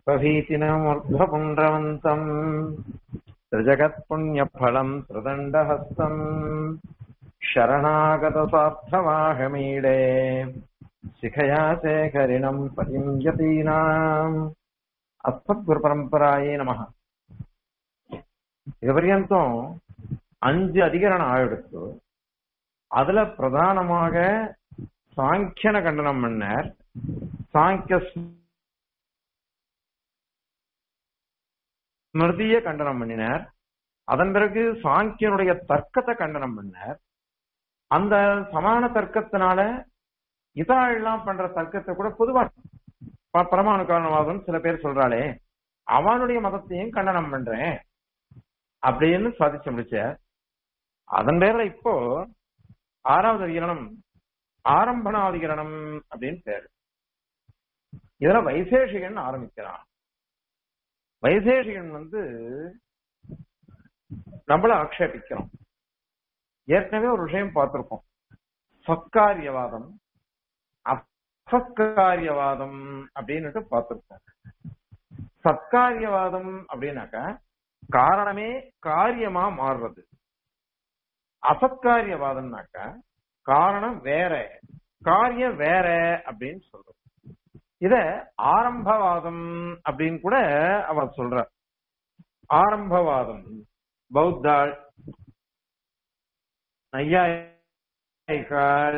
प्रभीतिनमूर्ध्वपुण्ड्रवन्तम् त्रिजगत्पुण्यफलम् त्रिदण्डहस्तम् शरणागतसार्थवाहमीडे शिखया शेखरिणम् पतिम् यतीनाम् அஸ்மத்குருபரம்பராயே நமக இது பர்யந்தம் அஞ்சு அதிகரணம் ஆயிடுத்து அதுல பிரதானமாக சாங்கியன கண்டனம் பண்ணார் சாங்கிய ஸ்மிருதிய கண்டனம் பண்ணினார் அதன் பிறகு சாங்கியனுடைய தர்க்கத்தை கண்டனம் பண்ணார் அந்த சமான தர்க்கத்தினால இதாழெல்லாம் பண்ற தர்க்கத்தை கூட பொதுவா ப- பரமாணு காரணவாதம் சில பேர் சொல்றாளே அவனுடைய மதத்தையும் கண்டனம் பண்றேன் அப்படின்னு சாதிச்சு முடிச்ச அதன் பேர்ல இப்போ ஆறாவது அதிகரணம் ஆரம்பணாதிகரணம் அப்படின்னு பேரு இதுல வைசேஷிகன் ஆரம்பிக்கிறான் வைசேஷிகன் வந்து நம்மள ஆக்ஷேபிக்கிறோம் ஏற்கனவே ஒரு விஷயம் பார்த்திருக்கோம் சத்காரியவாதம் அசத்காரியவாதம் அப்படின்னுட்டு பார்த்திருக்கோம் சத்காரியவாதம் அப்படின்னாக்க காரணமே காரியமா மாறுறது அசத்காரியவாதம்னாக்க காரணம் வேற காரியம் வேற அப்படின்னு சொல்றது இத ஆரம்பவாதம் அப்படின்னு கூட அவர் சொல்ற ஆரம்பவாதம் பௌத்தாள் நையாயிகாள்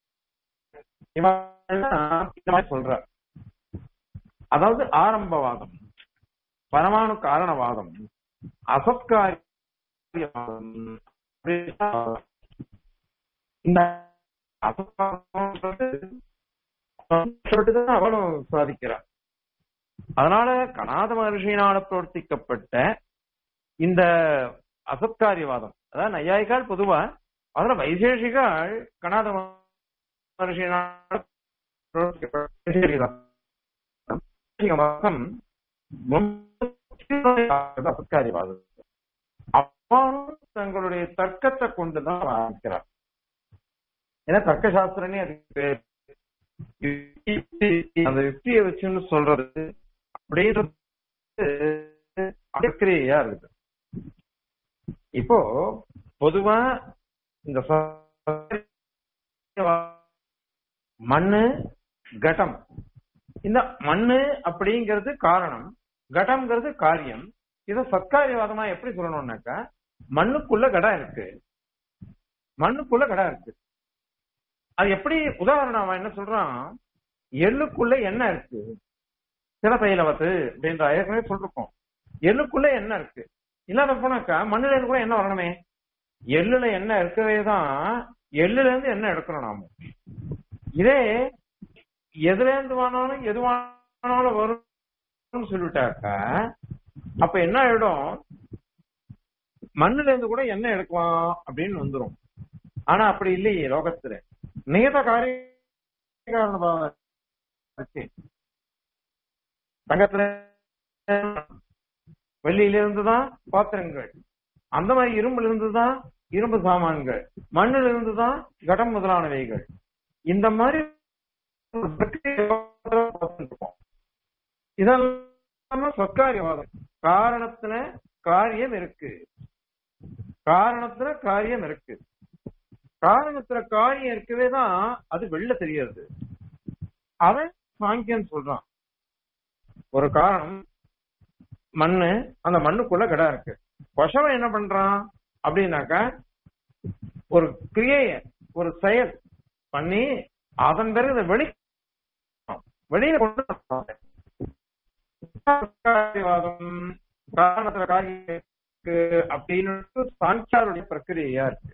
இவெல்லாம் இந்த மாதிரி சொல்ற அதாவது ஆரம்பவாதம் பரமாணு காரணவாதம் அசத்காரியவாதம் அப்படின்னா இந்த அசத்காரியம்ன்றது சொல்லிட்டுதான் அவளும் சாதிக்கிறார் அதனால கணாத மகர்ஷியினால பிரவர்த்திக்கப்பட்ட இந்த அசத்காரியவாதம் அதாவது நையாயிகால் பொதுவா அதுல வைசேஷிகால் கணாத மகர்ஷியினால பிரவர்த்திக்கப்பட்ட வைசேஷிகவாதம். வைசேஷிகவாதம் அசத்காரியவாதம் அப்பாவும் தங்களுடைய தர்க்கத்தை கொண்டுதான் ஆரம்பிக்கிறார் ஏன்னா தர்க்க சாஸ்திரமே அதுக்கு பேர். யுக்தி, அந்த யுக்தியை வச்சுன்னு சொல்றது அப்படின்றது பிரக்கிரியா இருக்குது இப்போ பொதுவா இந்த ச- மண்ணு கடம் இந்த மண்ணு அப்படிங்கிறது காரணம் கடம்ங்கிறது காரியம் இத சத்காரியவாதமா எப்படி சொல்லணும்னாக்கா மண்ணுக்குள்ள கடம் இருக்கு மண்ணுக்குள்ள கடம் இருக்கு அது எப்படி உதாரணம் அவன் என்ன சொல்றான் எள்ளுக்குள்ள எண்ணெய் இருக்கு சில தைலவத்து அப்படின்ற ஏற்கனவே சொல்லிருக்கோம் எள்ளுக்குள்ள எண்ணெய் இருக்கு இல்லாத போனாக்கா மண்ணுல இருந்து கூட எண்ணெய் வரணுமே எள்ளுல எண்ணெய் இருக்கவே தான் எள்ளுல இருந்து எண்ணெய் எடுக்கணும் நாம இதே எதுல இருந்து வேணாலும் எது வேணாலும் வரும்னு சொல்லிட்டாக்கா அப்ப என்ன ஆயிடும் மண்ணுல இருந்து கூட எண்ணெய் எடுக்கலாம் அப்படின்னு வந்துரும் ஆனா அப்படி இல்லையே லோகத்துல நியத காரிய காரணமாக இருக்கு தங்கத்துல வெள்ளியில இருந்துதான் பாத்திரங்கள் அந்த மாதிரி இரும்புல இருந்துதான் இரும்பு சாமான்கள் மண்ணில இருந்துதான் கடம் முதலானவைகள் இந்த மாதிரி ஒரு பிரக்கிரியை பார்த்திருப்போம். இதெல்லாம் சொற்காரியவாதம் காரணத்துல காரியம் இருக்கு காரணத்துல காரியம் இருக்கு காரணத்துல காரியம் இருக்கவே தான் அது வெளில தெரியாது அவன் சாங்கியன் சொல்றான் ஒரு காரணம் மண்ணு அந்த மண்ணுக்குள்ள கடம் இருக்கு பசவன் என்ன பண்றான் அப்படின்னாக்கா ஒரு கிரியைய ஒரு செயல் பண்ணி அதன் பிறகு இதை வெளி வெளியில கொண்டு வர்றான். காரியவாதம் காரணத்துல காரியம் இருக்கு அப்படின்னு சாங்கியாருடைய பிரக்கிரியா இருக்கு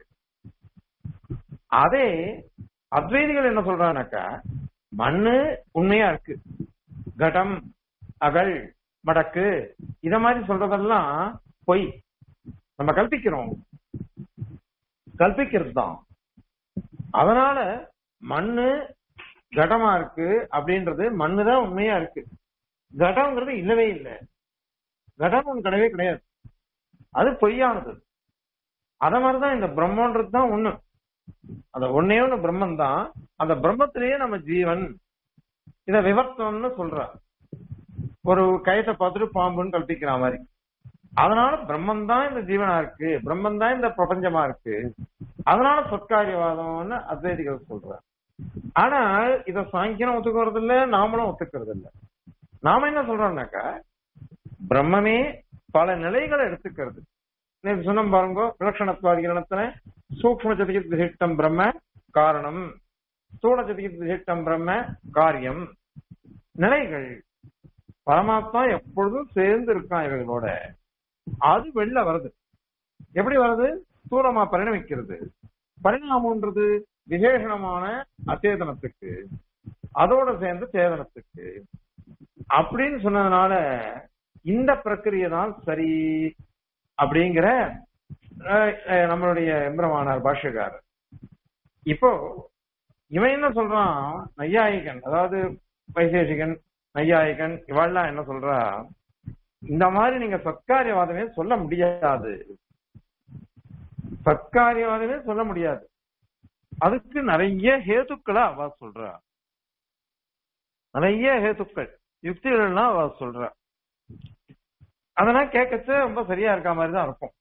அதே அத்வைதிகள் என்ன சொல்றாங்கனாக்கா மண்ணு உண்மையா இருக்கு கடம் அகல் மடக்கு இத மாதிரி சொல்றதெல்லாம் பொய் நம்ம கல்பிக்கிறோம் கல்பிக்கிறது தான் அதனால மண்ணு கடமா இருக்கு அப்படின்றது மண்ணு தான் உண்மையா இருக்கு கடம்ங்கிறது இல்லவே இல்லை கடம் ஒண்ணு கிடையவே கிடையாது அது பொய்யானது அத மாதிரிதான் இந்த பிரம்மன்றது தான் ஒண்ணு அந்த ஒன்னே ஒண்ணு பிரம்மன் தான் அந்த பிரம்மத்திலேயே நம்ம ஜீவன் இத விவர்த்தம்னு சொல்ற ஒரு கயத்தை பார்த்துட்டு பாம்புன்னு கல்பிக்கிற மாதிரி அதனால பிரம்மன் தான் இந்த ஜீவனா இருக்கு பிரம்மன் தான் இந்த பிரபஞ்சமா இருக்கு அதனால சொற்காரியவாதம்னு அத்வைதிகள் சொல்றாங்க ஆனா இத சாங்கியம் ஒத்துக்கிறது இல்ல நாமளும் ஒத்துக்கிறது இல்ல நாம என்ன சொல்றோம்னாக்கா பிரம்மமே பல நிலைகளை எடுத்துக்கிறது நேற்று சொன்ன பாருங்க விலட்சணத்வாதிகரணத்துல சூக்ம சதிகித் விசிஷ்டம் பிரம்ம காரணம் ஸ்தூல சதிகித் விசிஷ்டம் பிரம்ம காரியம் நிலைகள் பரமாத்மா எப்பொழுதும் சேர்ந்து இருக்கான் இவர்களோட அது வெளில வருது எப்படி வருது ஸ்தூலமா பரிணமிக்கிறது பரிணாமம்ன்றது விசேஷணமான அச்சேதனத்துக்கு அதோட சேர்ந்து சேதனத்துக்கு அப்படின்னு சொன்னதுனால இந்த பிரக்கிரியை தான் சரி அப்படிங்கிற அஹ், அஹ், நம்மளுடைய எம்பிரமானார் பாஷ்யக்காரர் இப்போ இவன் என்ன சொல்றான் நையாயிகன் அதாவது வைசேஷிகன் நையாயிகன் இவெல்லாம் என்ன சொல்றா இந்த மாதிரி நீங்க சத்காரியவாதமே சொல்ல முடியாது சத்காரியவாதமே சொல்ல முடியாது அதுக்கு நிறைய ஹேதுக்களை அவ சொல்றா நிறைய ஹேதுக்கள் யுக்திகள்லாம் அவ சொல்றா அதெல்லாம் கேட்கச்ச ரொம்ப சரியா இருக்க மாதிரி தான் இருக்கும்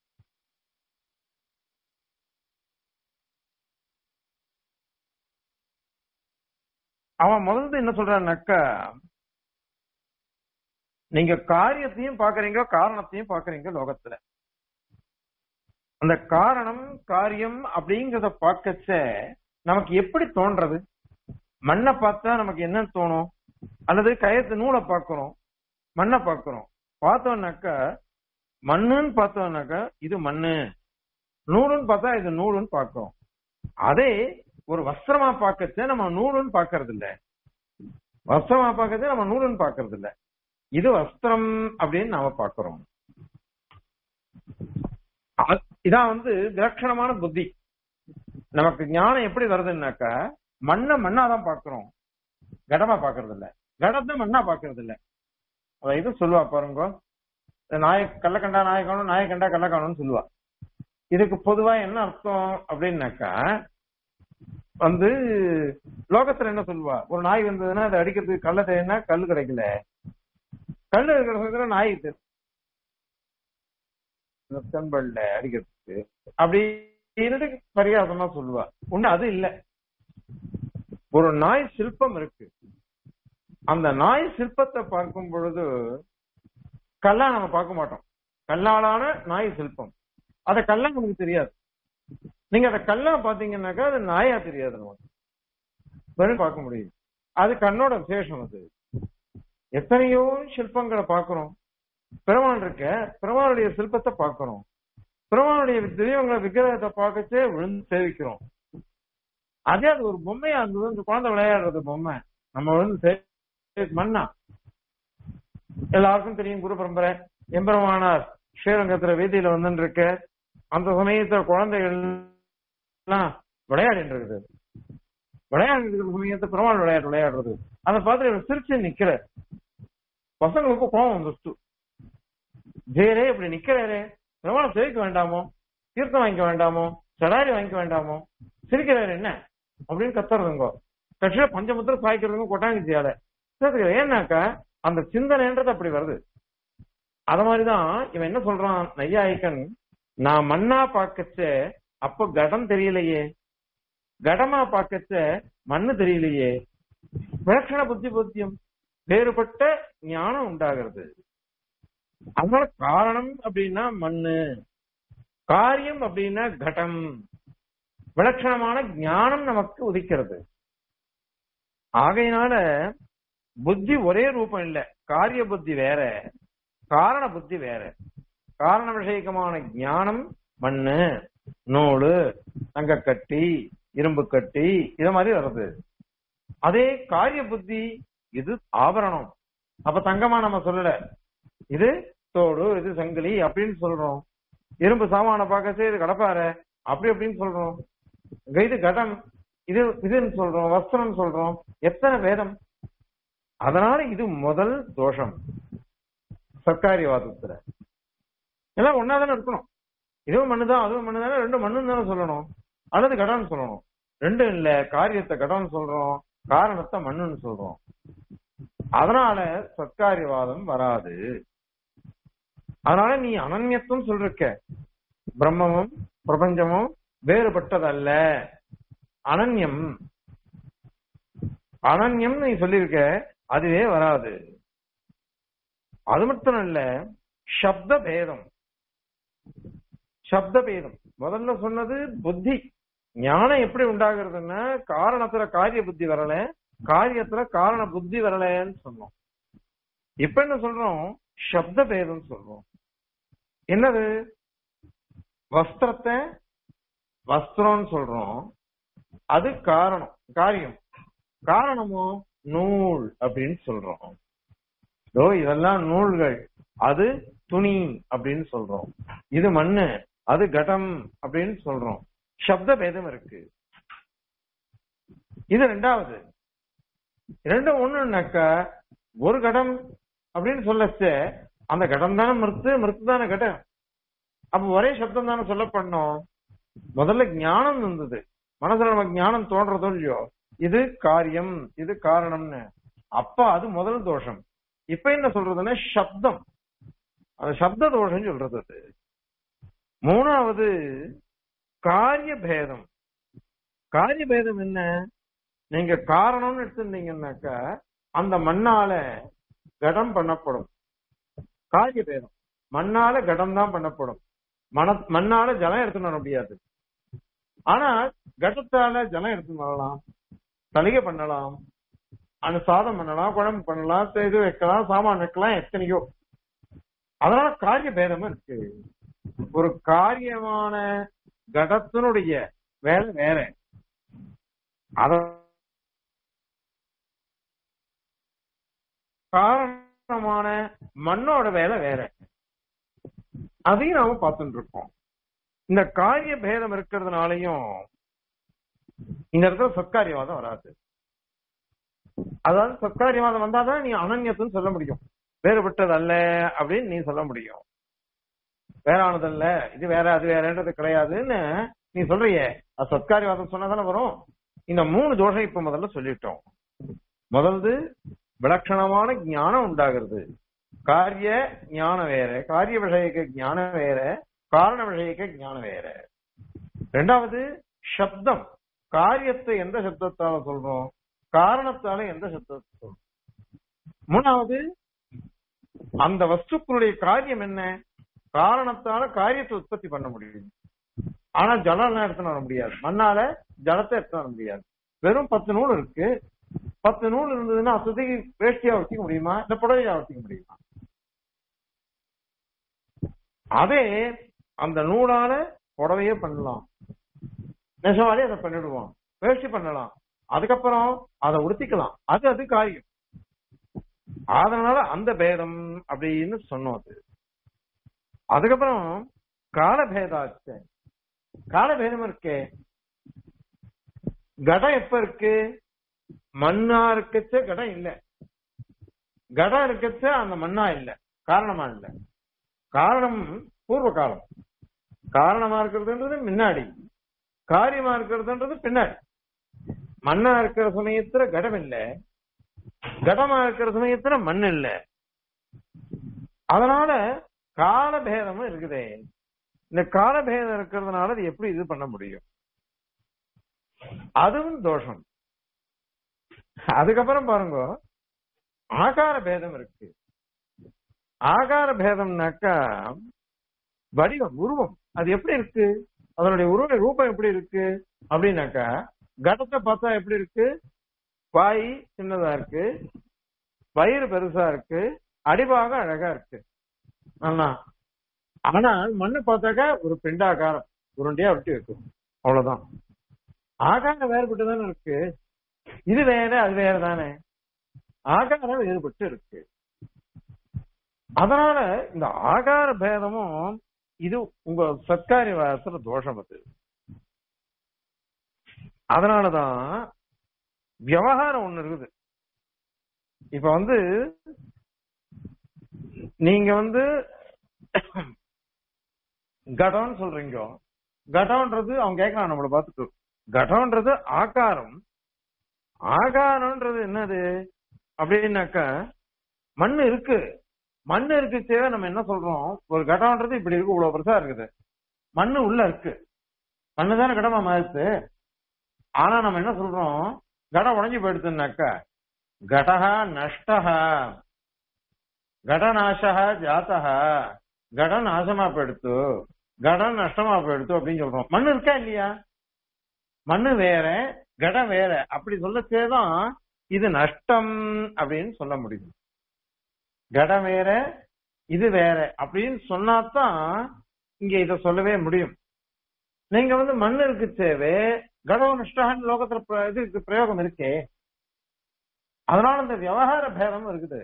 அவன் முதல்ல என்ன சொல்றான்னாக்கா நீங்க காரியத்தையும் பாக்குறீங்க காரணத்தையும் பாக்குறீங்க லோகத்துல அந்த காரணம் காரியம் அப்படிங்கறத பார்க்கச்ச நமக்கு எப்படி தோன்றது மண்ணை பார்த்தா நமக்கு என்ன தோணும் அல்லது கயத்து நூலை பார்க்கிறோம் மண்ணை பார்க்கிறோம் பார்த்தோம்னாக்கா மண்ணுன்னு பார்த்தோம்னாக்கா இது மண்ணு நூலுன்னு பார்த்தா இது நூலுன்னு பார்க்கிறோம் அதே ஒரு வஸ்திரமா பார்க்கச்ச நம்ம நூலுன்னு பார்க்கறது இல்ல வஸ்திரமா பார்க்கறதே நம்ம நூலுன்னு பார்க்கறது இல்ல இது வஸ்திரம் அப்படின்னு நாம பார்க்கிறோம் அ- இதான் வந்து விலட்சணமான புத்தி நமக்கு ஞானம் எப்படி வருதுன்னாக்கா மண்ணை மண்ணாதான் பார்க்கிறோம் கடமா பார்க்கறது இல்ல கடத்தை மண்ணா பார்க்கறது இல்ல அவ இது சொல்லுவா பாருங்க நாய கள்ளக்கண்டா நாய காணும் நாய கண்டா கள்ள காணும்னு சொல்லுவா இதுக்கு பொதுவா என்ன அர்த்தம் அப்படின்னாக்கா வந்து லோகத்துல என்ன சொல்லுவா ஒரு நாய் வந்ததுன்னா அதை அடிக்கிறதுக்கு கல்ல தேடினா கல் கிடைக்கல கல் இருக்கிற சமயத்துல நாய் தெரியும் செம்பல்ல அடிக்கிறதுக்கு அப்படி இருந்துட்டு பரிகாசமா சொல்லுவா ஒண்ணு அது இல்ல ஒரு நாய் சிற்பம் இருக்கு அந்த நாய் சிற்பத்தை பார்க்கும் பொழுது கல்லா நம்ம பார்க்க மாட்டோம் கல்லாலான நாய் சிற்பம் அத கல்லா நமக்கு தெரியாது நீங்க அத கல்லா பாத்தீங்கன்னாக்கா அது நாயா தெரியாது நமக்கு வெறும் பார்க்க முடியும் அது கண்ணோட விசேஷம் அது எத்தனையோ சிற்பங்களை பார்க்கிறோம் பெருமாள் இருக்க பெருமாளுடைய சிற்பத்தை பார்க்கிறோம் பெருமாளுடைய தெய்வங்களை விக்கிரகத்தை பார்க்கச்சே விழுந்து சேவிக்கிறோம் அதே அது ஒரு பொம்மையா இருந்தது இந்த குழந்தை விளையாடுறது பொம்மை நம்ம விழுந்து சே- மண்ணா எல்லாருக்கும் தெரியும் குரு பரம்பரை எம்பெருமானார் ஸ்ரீரங்கத்துல வீதியில வந்துட்டு இருக்க அந்த சமயத்துல குழந்தைகள் எல்லாம் விளையாடிட்டு இருக்குது விளையாடிட்டு இருக்கிற சமயத்தை பெருமாள் விளையாட்டு விளையாடுறது அதை பார்த்து இவர் சிரிச்சு நிக்கிற பசங்களுக்கு கோபம் வந்துச்சு ஜெயரே இப்படி நிக்கிறாரே பெருமாள் சேவிக்க வேண்டாமோ தீர்த்தம் வாங்கிக்க வேண்டாமோ சடாரி வாங்கிக்க வேண்டாமோ சிரிக்கிறாரு என்ன அப்படின்னு கத்துறதுங்க கட்சியில பஞ்சமுத்திர சாய்க்கிறதுங்க கொட்டாங்கிச்சியால சேர்த்துக்கிற ஏன்னாக்கா அந்த சிந்தனைன்றது அப்படி வருது அத மாதிரிதான் இவன் என்ன சொல்றான் நையாயிக்கன் நான் மண்ணா பார்க்கச்ச அப்ப கடம் தெரியலையே கடமா பார்க்கச்ச மண்ணு தெரியலையே விலட்சண புத்தி புத்தியம் வேறுபட்ட ஞானம் உண்டாகிறது அதனால காரணம் அப்படின்னா மண்ணு காரியம் அப்படின்னா கடம் விலட்சணமான ஞானம் நமக்கு உதிக்கிறது ஆகையினால புத்தி ஒரே ரூபம் இல்ல காரிய புத்தி வேற காரண புத்தி வேற காரண விஷயக்கமான ஞானம் மண்ணு நூலு தங்கக்கட்டி இரும்பு கட்டி இத மாதிரி வருது அதே காரிய புத்தி இது ஆபரணம் அப்ப தங்கமா நம்ம சொல்லல இது தோடு இது சங்கிலி அப்படின்னு சொல்றோம் இரும்பு சாமான பார்க்கச்சே இது கடப்பார அப்படி அப்படின்னு சொல்றோம் இங்க இது கடம் இது இதுன்னு சொல்றோம் வஸ்திரம் சொல்றோம் எத்தனை வேதம் அதனால இது முதல் தோஷம் சர்க்காரியவாதத்துல எல்லாம் ஒன்னாதானே இருக்கணும் இதுவும் மண்ணுதான் அதுவும் மண்ணுதானே ரெண்டு மண்ணுன்னு தானே சொல்லணும் அல்லது கடம்னு சொல்லணும் ரெண்டும் இல்ல காரியத்தை கடம்னு சொல்றோம் காரணத்தை மண்ணுன்னு சொல்றோம் அதனால சத்காரியவாதம் வராது அதனால நீ அனன்யத்துவம் சொல்லிருக்க பிரம்மமும் பிரபஞ்சமும் வேறுபட்டதல்ல அனன்யம் அனன்யம் நீ சொல்லியிருக்க அதுவே வராது அது மட்டும் இல்ல சப்த பேதம் சப்த பேதம் முதல்ல சொன்னது புத்தி ஞானம் எப்படி உண்டாகிறதுன்னா காரணத்துல காரிய புத்தி வரல காரியத்துல காரண புத்தி வரலன்னு சொன்னோம் இப்ப என்ன சொல்றோம் சப்த பேதம் சொல்றோம் என்னது வஸ்திரத்தை வஸ்திரம்னு சொல்றோம் அது காரணம் காரியம் காரணமோ நூல் அப்படின்னு சொல்றோம் இதோ இதெல்லாம் நூல்கள் அது துணி அப்படின்னு சொல்றோம் இது மண்ணு அது கடம் அப்படின்னு சொல்றோம் சப்த பேதம் இருக்கு இது ரெண்டாவது ரெண்டும் ஒண்ணுனாக்கா ஒரு கடம் அப்படின்னு சொல்லச்ச அந்த கடம் தானே மிருத்து மிருத்து தானே கடம் அப்ப ஒரே சப்தம் தானே சொல்லப்படணும் முதல்ல ஞானம் இருந்தது மனசுல நமக்கு ஞானம் தோன்றதோ இல்லையோ இது காரியம் இது காரணம்னு அப்ப அது முதல் தோஷம் இப்ப என்ன சொல்றதுன்னா சப்தம் அது சப்த தோஷம் சொல்றது அது மூணாவது காரிய பேதம் காரிய பேதம் என்ன நீங்க காரணம்னு எடுத்திருந்தீங்கன்னாக்கா அந்த மண்ணால கடம் பண்ணப்படும் காரிய பேதம் மண்ணால கடம் தான் பண்ணப்படும் மன மண்ணால ஜலம் எடுத்துன்னு வர முடியாது ஆனா கடத்தால ஜலம் எடுத்துன்னு வரலாம் தலிகை பண்ணலாம் அந்த சாதம் பண்ணலாம் குழம்பு பண்ணலாம் இது வைக்கலாம் சாமான் வைக்கலாம் எத்தனையோ அதனால காரிய பேதமும் இருக்கு ஒரு காரியமான கடத்தினுடைய வேலை வேற அத காரணமான மண்ணோட வேலை வேற அதையும் நாம பார்த்துட்டு இருக்கோம் இந்த காரிய பேதம் இருக்கிறதுனாலையும் இந்த இடத்துல சத்காரியவாதம் வராது அதாவது சத்காரியவாதம் வந்தாதான் நீ அனன்யத்துன்னு சொல்ல முடியும் வேறுபட்டது அல்ல அப்படின்னு நீ சொல்ல முடியும் வேறானது அல்ல இது வேற அது வேறன்றது கிடையாதுன்னு நீ சொல்றியே அது சத்காரியவாதம் சொன்னாதானே வரும் இந்த மூணு தோஷம் இப்ப முதல்ல சொல்லிட்டோம் முதல்து விலட்சணமான ஞானம் உண்டாகிறது காரிய ஞானம் வேற காரிய விஷயக்க ஞானம் வேற காரண விஷயக்க ஞானம் வேற ரெண்டாவது சப்தம் காரியத்தை எந்த சப்தத்தால சொல்றோம் காரணத்தால எந்த சப்தத்தை சொல்றோம் மூணாவது அந்த வஸ்துக்களுடைய காரியம் என்ன காரணத்தால காரியத்தை உற்பத்தி பண்ண முடியும் ஆனா ஜலம் எல்லாம் எடுத்துன்னு வர முடியாது மண்ணால ஜலத்தை எடுத்துன்னு வர முடியாது வெறும் பத்து நூல் இருக்கு பத்து நூல் இருந்ததுன்னா அசதிக்கு வேஷ்டியா வச்சுக்க முடியுமா இல்ல புடவையா வச்சுக்க முடியுமா அதே அந்த நூலால புடவையே பண்ணலாம் நெசவாலே அதை பண்ணிடுவோம் வேஷ்டி பண்ணலாம் அதுக்கப்புறம் அதை உடுத்திக்கலாம் அது அது காரியம் அதனால அந்த பேதம் அப்படின்னு சொன்னோம் அது அதுக்கப்புறம் காலபேதாச்சு காலபேதம் இருக்கே கடம் எப்ப இருக்கு மண்ணா இருக்கச்ச கடம் இல்ல கடம் இருக்கச்ச அந்த மண்ணா இல்ல காரணமா இல்ல காரணம் பூர்வ காலம் காரணமா இருக்கிறதுன்றது முன்னாடி காரியமா இருக்கிறதுன்றது பின்னாடி மண்ணா இருக்கிற சமயத்துல கடம் இல்ல கடமா இருக்கிற சமயத்துல மண் இல்ல அதனால காலபேதமும் இருக்குதே இந்த காலபேதம் இருக்கிறதுனால அது எப்படி இது பண்ண முடியும் அதுவும் தோஷம் அதுக்கப்புறம் பாருங்க ஆகார பேதம் இருக்கு ஆகார பேதம்னாக்கா வடிவம் உருவம் அது எப்படி இருக்கு அதனுடைய உருவ ரூபம் எப்படி இருக்கு அப்படின்னாக்கா கடத்தை பார்த்தா எப்படி இருக்கு வாய் சின்னதா இருக்கு வயிறு பெருசா இருக்கு அடிபாகம் அழகா இருக்கு ஆனா ஆனால் மண்ணு பார்த்தாக்கா ஒரு பிண்டாகாரம் உருண்டையா விட்டு வைக்கும் அவ்வளவுதான் ஆகாரம் வேறுபட்டு தானே இருக்கு இது வேற அது வேற தானே ஆகாரம் வேறுபட்டு இருக்கு அதனால இந்த ஆகார பேதமும் இது உங்க சத்காரி வாசல தோஷம் அது அதனாலதான் விவகாரம் ஒண்ணு இருக்குது இப்ப வந்து நீங்க வந்து கடம்னு சொல்றீங்க கடம்ன்றது அவங்க கேட்கலாம் நம்மள பார்த்துட்டு கடம்ன்றது ஆகாரம் ஆகாரம்ன்றது என்னது அப்படின்னாக்கா மண்ணு இருக்கு மண்ணு இருக்குச்சே நம்ம என்ன சொல்றோம் ஒரு கடம்ன்றது இப்படி இருக்கு இவ்வளவு பெருசா இருக்குது மண்ணு உள்ள இருக்கு மண்ணு தானே கடமா மாறுது ஆனா நம்ம என்ன சொல்றோம் கடம் உடஞ்சு போயிடுதுன்னாக்கா கடஹா நஷ்டஹா கடநாசகா ஜாத்தகா கட நாசமா போயிடுத்து கடம் நஷ்டமா போயிடுத்து அப்படின்னு சொல்றோம் மண்ணு இருக்கா இல்லையா மண்ணு வேற கடம் வேற அப்படி சொல்லச்சேதான் இது நஷ்டம் அப்படின்னு சொல்ல முடியும் கடம் வேற இது வேற அப்படின்னு சொன்னாதான் இங்க இத சொல்லவே முடியும் நீங்க வந்து மண்ணு இருக்கு தேவை கடம் நஷ்டம் லோகத்துல பிர- இது இருக்கு, பிரயோகம் இருக்கே அதனால இந்த விவகார பேதம் இருக்குது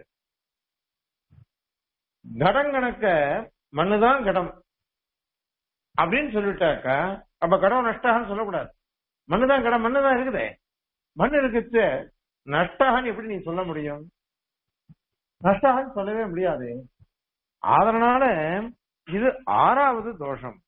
கடம் கணக்க மண்ணுதான் கடம் அப்படின்னு சொல்லிட்டாக்கா அப்ப கடம் நஷ்டம்னு சொல்லக்கூடாது மண்ணுதான் கடம் மண்ணுதான் இருக்குதே மண் இருக்குச்சு நஷ்டகன்னு எப்படி நீ சொல்ல முடியும் நஷ்டகன்னு சொல்லவே முடியாது அதனால இது ஆறாவது தோஷம்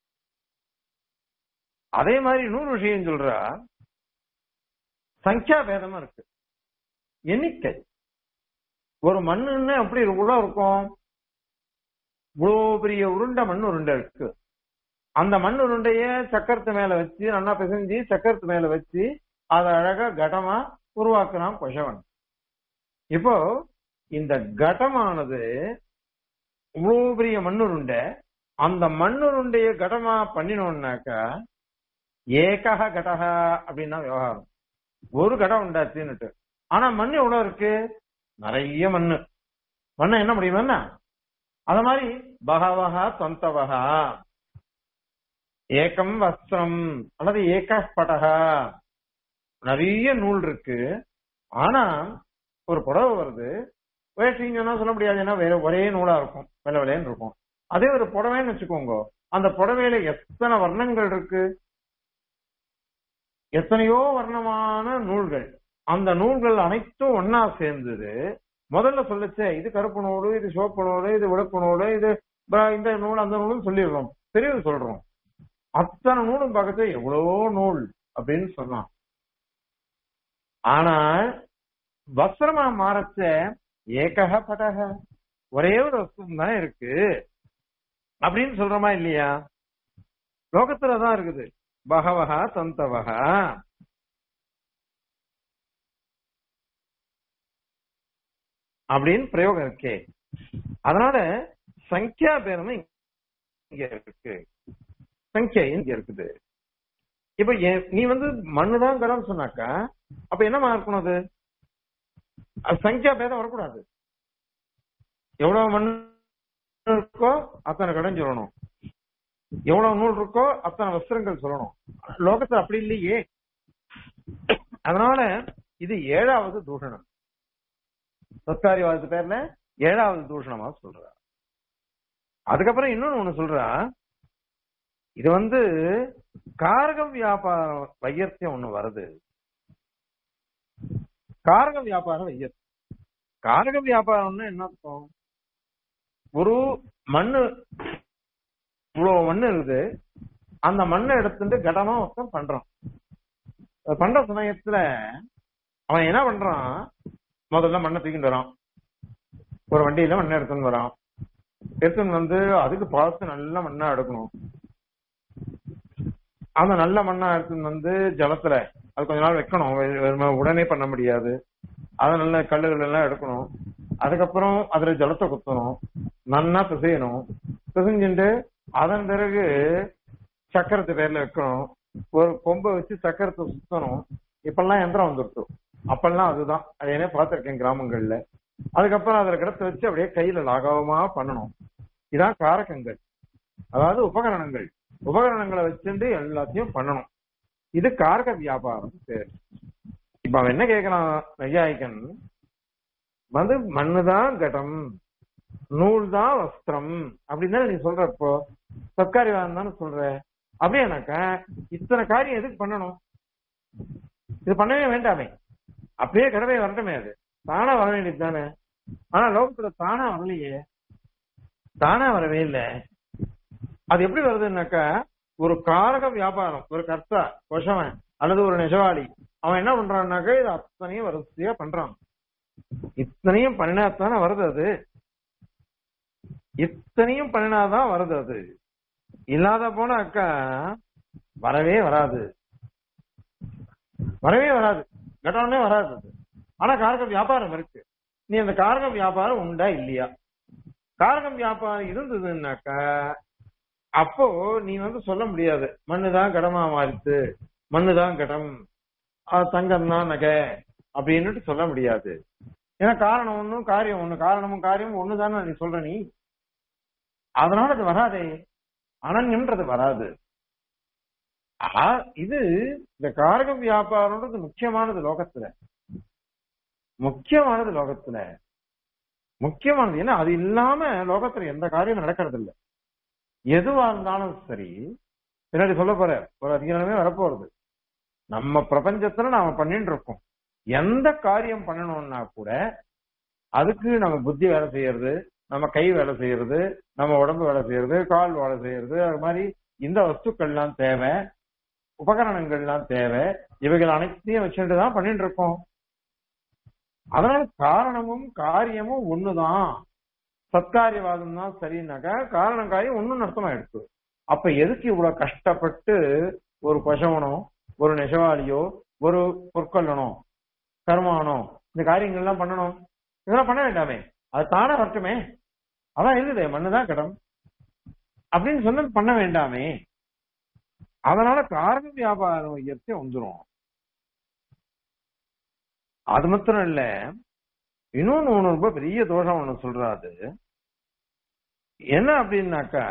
அதே மாதிரி இன்னொரு விஷயம் சொல்றா சங்கியா பேதமா இருக்கு எண்ணிக்கை ஒரு மண்ணுன்னு அப்படி உள்ள இருக்கும் இவ்வளவு பெரிய உருண்டை மண் உருண்டை இருக்கு அந்த மண் உருண்டைய சக்கரத்து மேல வச்சு நல்லா பிசைஞ்சு சக்கரத்து மேல வச்சு அதை அழகா கடமா உருவாக்குறான் கொஷவன் இப்போ இந்த கடமானது இவ்வளவு பெரிய மண்ணுருண்டை அந்த மண்ணுருண்டைய கடமா பண்ணினோம்னாக்கா ஏகஹ கடஹா அப்படின்னா விவகாரம் ஒரு கடம் உண்டாச்சுன்னுட்டு ஆனா மண் எவ்வளவு இருக்கு நிறைய மண்ணு மண்ணை என்ன முடியுமா அத மாதிரி பகவஹா தொந்தவஹா ஏகம் வஸ்திரம் அல்லது ஏக படகா நிறைய நூல் இருக்கு ஆனா ஒரு புடவை வருது வேஷ்டிங்கன்னா சொல்ல முடியாது ஏன்னா வேற ஒரே நூலா இருக்கும் வெள்ளை வெள்ளைன்னு இருக்கும் அதே ஒரு புடவைன்னு வச்சுக்கோங்க அந்த புடவையில எத்தனை வர்ணங்கள் இருக்கு எத்தனையோ வர்ணமான நூல்கள் அந்த நூல்கள் அனைத்தும் ஒன்னா சேர்ந்தது முதல்ல சொல்லுச்சே இது கருப்பு நூல் இது சிவப்பு நூல் இது விளப்பு நூல் இது ப- இந்த நூல் அந்த நூலும் சொல்லிடுறோம் பெரியது சொல்றோம் அத்தனை நூலும் பார்க்கறது எவ்வளவோ நூல் அப்படின்னு சொன்னான் ஆனால் வஸ்திரமா மாறச்ச ஏகக படக ஒரே ஒரு வஸ்திரம் தானே இருக்கு அப்படின்னு சொல்றோமா இல்லையா லோகத்துலதான் இருக்குது பகவஹா தந்தவஹா அப்படின்னு பிரயோகம் இருக்கே அதனால சங்கியா பேரமும் இங்க இருக்கு சங்கியா இங்க இருக்குது இப்ப எ- நீ வந்து மண்ணுதான் கடம் சொன்னாக்கா அப்ப என்னமா இருக்கணும் அது அது சங்கியா பேதம் வரக்கூடாது எவ்வளவு மண் இருக்கோ அத்தனை கடன் சொல்லணும் எவ்வளவு நூல் இருக்கோ அத்தனை வஸ்திரங்கள் சொல்லணும் லோகத்துல அப்படி இல்லையே அதனால இது ஏழாவது தூஷணம் சத்காரியவாதத்து பேர்ல ஏழாவது தூஷணமா சொல்றா அதுக்கப்புறம் இன்னொன்னு ஒண்ணு சொல்றா இது வந்து காரக வியாபார வையர்த்தியம் ஒண்ணு வருது காரக வியாபார வையர் காரக வியாபாரம்னா என்ன அர்த்தம் ஒரு மண்ணு இவ்வளவு மண்ணு இருக்குது அந்த மண்ணை எடுத்துட்டு கடமா ஒருத்தன் பண்றான் அது பண்ற சமயத்துல அவன் என்ன பண்றான் முதல்ல மண்ணை தூக்கிட்டு வரான் ஒரு வண்டியில மண்ணை எடுத்துன்னு வரான் எடுத்துன்னு வந்து அதுக்கு பார்த்து நல்ல மண்ணா எடுக்கணும் அந்த நல்ல மண்ணா எடுத்துன்னு வந்து ஜலத்துல அது கொஞ்ச நாள் வைக்கணும் வெ- வெறும உடனே பண்ண முடியாது அதை நல்ல கல்லுகள் எல்லாம் எடுக்கணும் அதுக்கப்புறம் அதுல ஜலத்தை குத்தணும் நன்னா பிசையணும் பிசைஞ்சுட்டு அதன் பிறகு சக்கரத்து பேர்ல வைக்கணும் ஒரு கொம்பை வச்சு சக்கரத்தை சுத்தணும் இப்பெல்லாம் எந்திரம் வந்துருச்சு அப்பெல்லாம் அதுதான் அது என்ன பார்த்திருக்கேன் கிராமங்கள்ல அதுக்கப்புறம் அதுல கிடத்த வச்சு அப்படியே கையில லாகவமா பண்ணணும் இதான் காரகங்கள் அதாவது உபகரணங்கள் உபகரணங்களை வச்சுட்டு எல்லாத்தையும் பண்ணணும் இது காரக வியாபாரம் பேர் இப்ப அவன் என்ன கேக்குறான் நையாயிக்கன் வந்து மண்ணுதான் கடம் நூல் தான் வஸ்திரம் அப்படின்னு தானே நீ சொல்ற இப்போ சத்காரிவாதம் தானே சொல்ற அப்படியானாக்கா இத்தனை காரியம் எதுக்கு பண்ணணும் இது பண்ணவே வேண்டாமே அப்படியே கடமை வரட்டுமே அது தானா வர வேண்டியது தானே ஆனா லோகத்துல தானா வரலையே தானா வரவே இல்லை அது எப்படி வருதுன்னாக்கா ஒரு காரக வியாபாரம் ஒரு கர்த்தா கொஷவன் அல்லது ஒரு நெசவாளி அவன் என்ன பண்றான்னாக்கா இது அத்தனையும் வரிசையா பண்றான் இத்தனையும் பண்ணினாத்தானே வருது அது இத்தனையும் பண்ணினாதான் வருது அது இல்லாத போன அக்கா வரவே வராது வரவே வராது கடவுளே வராது அது ஆனா காரக வியாபாரம் இருக்கு நீ அந்த காரக வியாபாரம் உண்டா இல்லையா காரகம் வியாபாரம் இருந்ததுன்னாக்கா அப்போ நீ வந்து சொல்ல முடியாது மண்ணுதான் கடமா மாறித்து மண்ணுதான் கடம் தங்கம் தான் நகை அப்படின்னுட்டு சொல்ல முடியாது ஏன்னா காரணம் ஒண்ணும் காரியம் ஒண்ணு காரணமும் காரியமும் ஒண்ணுதானே நீ சொல்ற நீ அதனால அது வராதே அனன்யம்ன்றது வராது ஆ, இது இந்த காரக வியாபாரம்ன்றது முக்கியமானது லோகத்துல முக்கியமானது லோகத்துல முக்கியமானது ஏன்னா அது இல்லாம லோகத்துல எந்த காரியம் நடக்கிறது இல்ல எதுவா இருந்தாலும் சரி பின்னாடி சொல்ல போற ஒரு அதிகாரமே வரப்போறது நம்ம பிரபஞ்சத்துல நாம பண்ணிட்டு இருக்கோம் எந்த காரியம் பண்ணணும்னா கூட அதுக்கு நம்ம புத்தி வேலை செய்யறது நம்ம கை வேலை செய்யறது நம்ம உடம்பு வேலை செய்யறது கால் வேலை செய்யறது அது மாதிரி இந்த வஸ்துக்கள்லாம் தேவை உபகரணங்கள்லாம் தேவை இவைகள் அனைத்தையும் வச்சுட்டு தான் பண்ணிட்டு இருக்கோம் அதனால காரணமும் காரியமும் ஒண்ணுதான் சத்காரியவாதம் தான் சரின்னாக்கா காரணம் காரியம் ஒண்ணும் அர்த்தமாயிடுச்சு அப்ப எதுக்கு இவ்வளவு கஷ்டப்பட்டு ஒரு பசவனோ ஒரு நெசவாளியோ ஒரு பொற்கொல்லனோ கர்மானோ இந்த காரியங்கள் எல்லாம் பண்ணணும் இதெல்லாம் பண்ண வேண்டாமே அது தானே வரட்டுமே அதான் இருக்குதே மண்ணுதான் கடம் அப்படின்னு சொன்னா பண்ண வேண்டாமே அதனால காரண வியாபாரம் இயற்கை வந்துரும் அது மாத்திரம் இல்ல இன்னொன்னு ஒண்ணு ரொம்ப பெரிய தோஷம் ஒண்ணு சொல்றாது என்ன அப்படின்னாக்கா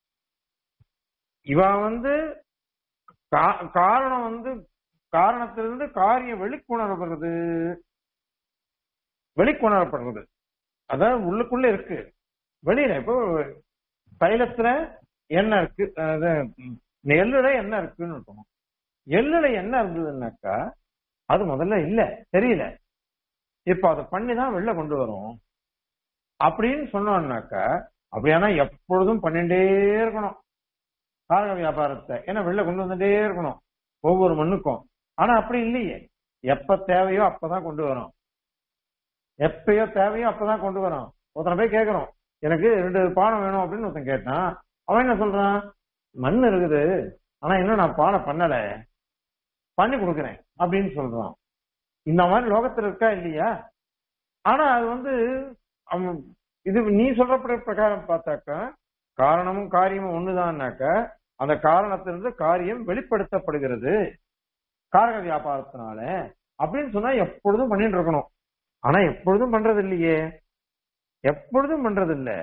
இவ வந்து கா- காரணம் வந்து காரணத்திலிருந்து காரியம் வெளிக்கொணரப்படுறது வெளிக்கொணரப்படுறது அதாவது உள்ளுக்குள்ள இருக்கு வெளியில இப்போ தைலத்துல எண்ணெய் இருக்கு அது, ம், எள்ளுல எண்ணெய் இருக்குன்னு இருக்கணும் எள்ளுல எண்ணெய் இருந்ததுன்னாக்கா அது முதல்ல இல்ல தெரியல இப்ப அதை பண்ணி தான் வெளில கொண்டு வரும் அப்படின்னு சொன்னோம்னாக்கா அப்படியானா எப்பொழுதும் பண்ணிட்டே இருக்கணும் காரக வியாபாரத்தை ஏன்னா வெளில கொண்டு வந்துட்டே இருக்கணும் ஒவ்வொரு மண்ணுக்கும் ஆனா அப்படி இல்லையே எப்ப தேவையோ அப்பதான் கொண்டு வரும் எப்பயோ தேவையோ அப்பதான் கொண்டு வரோம் ஒருத்தனை போய் கேட்கறோம் எனக்கு ரெண்டு பானை வேணும் அப்படின்னு ஒருத்தன் கேட்டான் அவன் என்ன சொல்றான் மண் இருக்குது ஆனா இன்னும் நான் பானை பண்ணல பண்ணி கொடுக்குறேன் அப்படின்னு சொல்றான் இந்த மாதிரி லோகத்துல இருக்கா இல்லையா ஆனா அது வந்து அவன் இது நீ சொல்ற பிர- பிரகாரம் பார்த்தாக்கா காரணமும் காரியமும் ஒண்ணுதான்னாக்க அந்த காரணத்திலிருந்து காரியம் வெளிப்படுத்தப்படுகிறது காரக வியாபாரத்தினால அப்படின்னு சொன்னா எப்பொழுதும் பண்ணிட்டு இருக்கணும் ஆனா எப்பொழுதும் பண்றது இல்லையே எப்பொழுதும் பண்றது இல்ல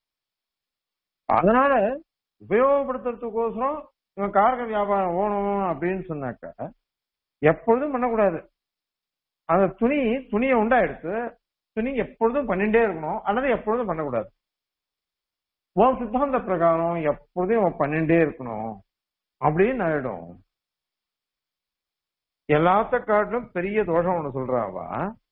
அதனால உபயோகப்படுத்துறதுக்கோசரம் இவன் காரக வியாபாரம் ஓணும் அப்படின்னு சொன்னாக்க எப்பொழுதும் பண்ணக்கூடாது அந்த துணி துணியை உண்டா எடுத்து துணி எப்பொழுதும் பண்ணிட்டே இருக்கணும் அல்லது எப்பொழுதும் பண்ணக்கூடாது உன் சித்தாந்த பிரகாரம் எப்பொழுதும் அவன் பண்ணிட்டே இருக்கணும் அப்படின்னு ஆயிடும் எல்லாத்த காட்டிலும் பெரிய தோஷம் ஒண்ணு சொல்றாவா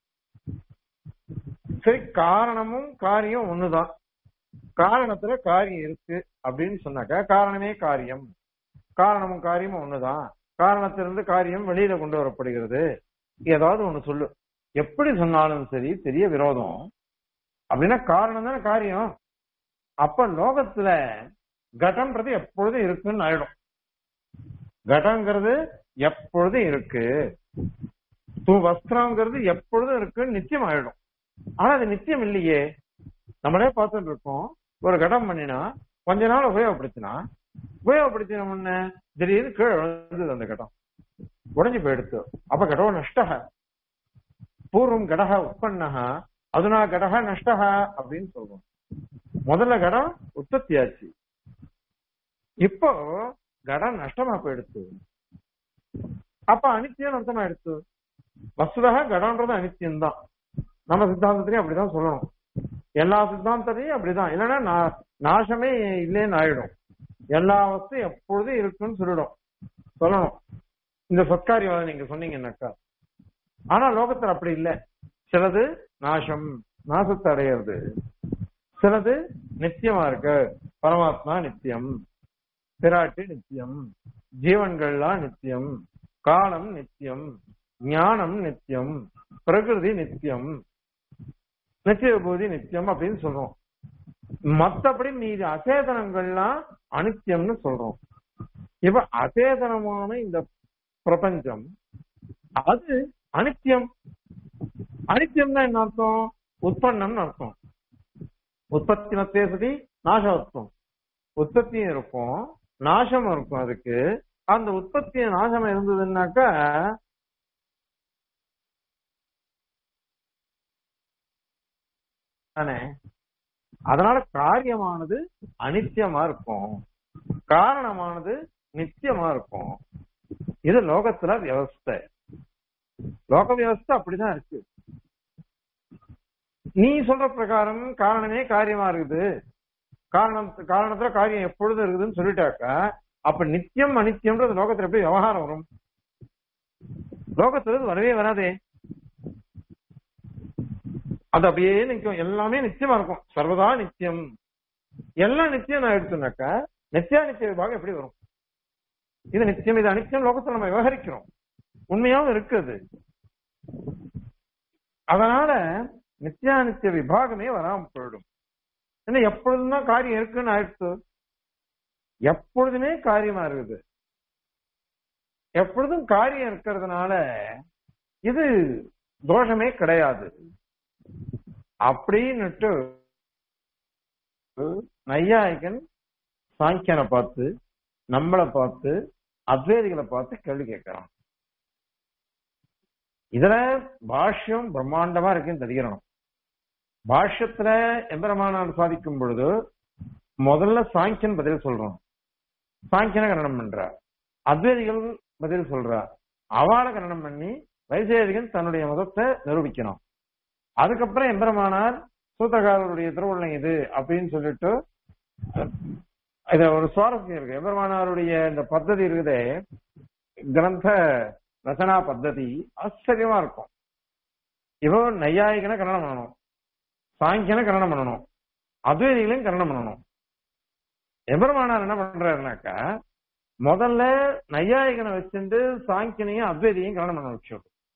சரி காரணமும் காரியம் ஒண்ணுதான் காரணத்துல காரியம் இருக்கு அப்படின்னு சொன்னாக்கா காரணமே காரியம் காரணமும் காரியமும் ஒண்ணுதான் காரணத்திலிருந்து காரியம் வெளியில கொண்டு வரப்படுகிறது ஏதாவது ஒண்ணு சொல்லு எப்படி சொன்னாலும் சரி பெரிய விரோதம் அப்படின்னா காரணம் தானே காரியம் அப்ப லோகத்துல கடம்ன்றது எப்பொழுதும் இருக்குன்னு ஆயிடும் கடங்கிறது எப்பொழுதும் இருக்கு தூ வஸ்திரங்கிறது எப்பொழுதும் இருக்குன்னு நிச்சயம் ஆயிடும் ஆனா அது நிச்சயம் இல்லையே நம்மளே பார்த்துட்டு இருக்கோம் ஒரு கடம் பண்ணினா கொஞ்ச நாள் உபயோகப்படுத்தினா உபயோகப்படுத்தின முன்ன திடீர்னு கீழே விழுந்தது அந்த கடம் உடைஞ்சு போயிடுத்து அப்ப கடோ நஷ்ட பூர்வம் கடக உற்பன்னக அதுனா கடக நஷ்டக அப்படின்னு சொல்றோம் முதல்ல கடம் உற்பத்தி ஆச்சு இப்போ கடம் நஷ்டமா போயிடுத்து அப்ப அனித்தியம் அர்த்தமா எடுத்து வசுதக கடம்ன்றது அனித்தியம் தான் நம்ம சித்தாந்தத்திலையும் அப்படிதான் சொல்லணும் எல்லா சித்தாந்தத்திலையும் அப்படிதான் இல்லைன்னா நா- நாசமே இல்லைன்னு ஆயிடும் எல்லா வஸ்து எப்பொழுதும் இருக்குன்னு சொல்லிடும் சொல்லணும் இந்த சொற்காரியவாதம் நீங்க சொன்னீங்கன்னாக்கா ஆனா லோகத்துல அப்படி இல்ல சிலது நாசம் நாசத்தை அடையிறது சிலது நித்தியமா இருக்கு பரமாத்மா நித்தியம் பிராட்டி நித்தியம் ஜீவன்கள்லாம் நித்தியம் காலம் நித்தியம் ஞானம் நித்தியம் பிரகிருதி நித்தியம் நித்திய விபூதி நித்தியம் அப்படின்னு சொல்றோம் மத்தபடி மீதி அசேதனங்கள்லாம் அனித்தியம்னு சொல்றோம் இப்ப அசேதனமான இந்த பிரபஞ்சம் அது அனித்தியம் அனித்தியம்னா என்ன அர்த்தம் உற்பத்தம்னு அர்த்தம் உற்பத்தி மத்தே சதி நாசவத்துவம் உற்பத்தியும் இருக்கும் நாசம் இருக்கும் அதுக்கு அந்த உற்பத்தி நாசம் இருந்ததுன்னாக்கா தானே அதனால காரியமானது அனித்தியமா இருக்கும் காரணமானது நித்தியமா இருக்கும் இது லோகத்துல வியவஸ்தை லோக வியவஸ்தை அப்படிதான் இருக்கு நீ சொல்ற பிரகாரம் காரணமே காரியமா இருக்குது காரணம் காரணத்துல காரியம் எப்பொழுதும் இருக்குதுன்னு சொல்லிட்டாக்கா அப்ப நித்தியம் அனித்தியம்ன்றது லோகத்துல எப்படி விவகாரம் வரும் லோகத்துல இது வரவே வராதே அது அப்படியே நிற்கும் எல்லாமே நிச்சயமா இருக்கும் சர்வதா நித்தியம் எல்லாம் நித்தியம் நான் எடுத்தோம்னாக்கா நித்தியா நித்திய விபாகம் எப்படி வரும் இது நித்தியம் இது அனித்தியம் லோகத்துல நம்ம விவகரிக்கிறோம் உண்மையாவும் இருக்குது அதனால நித்தியானித்திய விபாகமே வராம போயிடும் ஏன்னா எப்பொழுதும் தான் காரியம் இருக்குன்னு ஆயிடுச்சு எப்பொழுதுமே காரியமா இருக்குது எப்பொழுதும் காரியம் இருக்கிறதுனால இது தோஷமே கிடையாது அப்படின்னுட்டு நையாயிகன் சாங்கியனை பார்த்து நம்மளை பார்த்து அத்வேதிகளை பார்த்து கேள்வி கேட்கிறான் இதுல பாஷ்யம் பிரம்மாண்டமா இருக்குன்னு தெரிகிறோம் பாஷ்யத்துல எம்பெருமானார் சாதிக்கும் பொழுது முதல்ல சாங்கியன் பதில் சொல்றோம் சாங்கியனை கரணம் பண்றா அத்வைதிகள் பதில் சொல்றா அவாளை கரணம் பண்ணி வைசேதிகன் தன்னுடைய மதத்தை நிரூபிக்கணும் அதுக்கப்புறம் எம்பெருமானார் சூத்தகாரருடைய திருவுள்ளம் இது அப்படின்னு சொல்லிட்டு இத ஒரு சுவாரஸ்யம் இருக்கு எம்பெருமானாருடைய இந்த பద్ధதி இருக்குதே கிரந்த ரச்சனா பద్ధதி ஆச்சரியமா இருக்கும் இவ நையாயிகனை கரணம் பண்ணணும் சாங்கியனை கரணம் பண்ணணும் அத்வைதிகளையும் கரணம் பண்ணணும் எம்பெருமானார் என்ன பண்றாருனாக்கா முதல்ல நையாயிகனை வச்சுட்டு சாங்கியனையும் அத்வைதியையும் கரணம் பண்ண வச்சு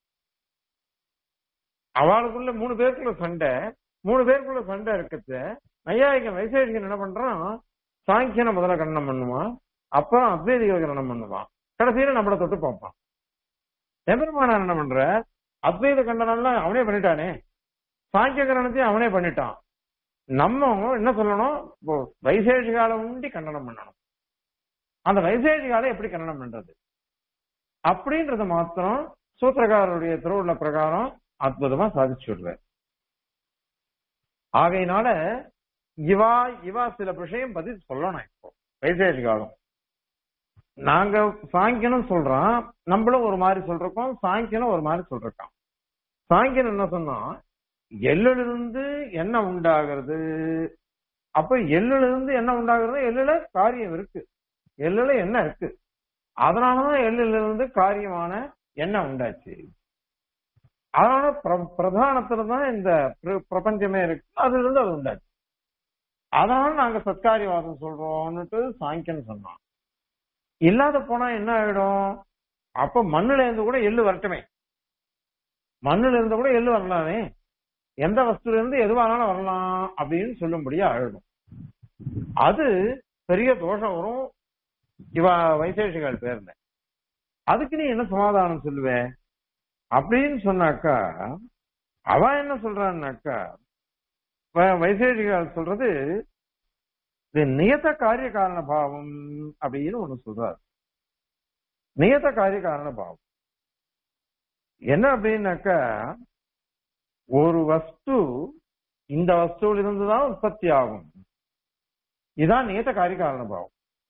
அவளுக்குள்ள மூணு பேருக்குள்ள சண்டை மூணு பேருக்குள்ள சண்டை இருக்குது நையாயிகன் வைசேஷிகன் என்ன பண்றான் சாங்கியனை முதல்ல கண்ணனம் பண்ணுவான் அப்புறம் அத்வைதிகளை கண்ணனம் பண்ணுவான் கடைசியில நம்மள தொட்டு பார்ப்பான் எம்பெருமானார் என்ன பண்ற அத்வைத கண்டனம்லாம் அவனே பண்ணிட்டானே சாங்கிய கரணத்தையும் அவனே பண்ணிட்டான் நம்ம என்ன சொல்லணும் இப்போ வைசேஷிகால உண்டி கண்டனம் பண்ணணும் அந்த வைசேஷிகால எப்படி கண்டனம் பண்றது அப்படின்றத மாத்திரம் சூத்திரக்காரருடைய திருவுள்ள பிரகாரம் அற்புதமா சாதிச்சு விடுவார் ஆகையினால இவா இவா சில விஷயம் பத்தி சொல்லணும் இப்போ வைசேஷ காலம் நாங்க சாங்கியனும் சொல்றோம் நம்மளும் ஒரு மாதிரி சொல்றோம் சாங்கியனும் ஒரு மாதிரி சொல்றோம் சாங்கியன் என்ன சொன்னா எள்ளிலிருந்து என்ன உண்டாகிறது அப்ப எள்ளிலிருந்து என்ன உண்டாகிறது எள்ளுல காரியம் இருக்கு எள்ளுல என்ன இருக்கு அதனாலதான் எள்ளிலிருந்து காரியமான எண்ணெய் உண்டாச்சு அதனால பிரதானத்துல தான் இந்த பிரபஞ்சமே இருக்கு அதுல இருந்து அது உண்டாச்சு அதனால நாங்க சத்காரியவாதம் சொல்றோம்னுட்டு சாங்கியன் சொன்னான் இல்லாத போனா என்ன ஆயிடும் அப்ப மண்ணுல இருந்து கூட எள்ளு வரட்டுமே மண்ணுல இருந்து கூட எள்ளு வரலாமே எந்த வஸ்துல இருந்து எதுவானாலும் வரலாம் அப்படின்னு சொல்லும்படியா ஆயிடும் அது பெரிய தோஷம் வரும் இவ வைசேஷிகள் பேர்ல அதுக்கு நீ என்ன சமாதானம் சொல்லுவே அப்படின்னு சொன்னாக்கா அவ என்ன சொல்றான்னாக்கா வைசேஷிகள் சொல்றது இது நியத காரிய காரண பாவம் அப்படின்னு ஒண்ணு சொல்றாரு நியத காரிய காரண பாவம் என்ன அப்படின்னாக்கா ஒரு வஸ்து இந்த வஸ்துவில இருந்துதான் உற்பத்தி ஆகும் இதான் நியத காரிய காரண பாவம்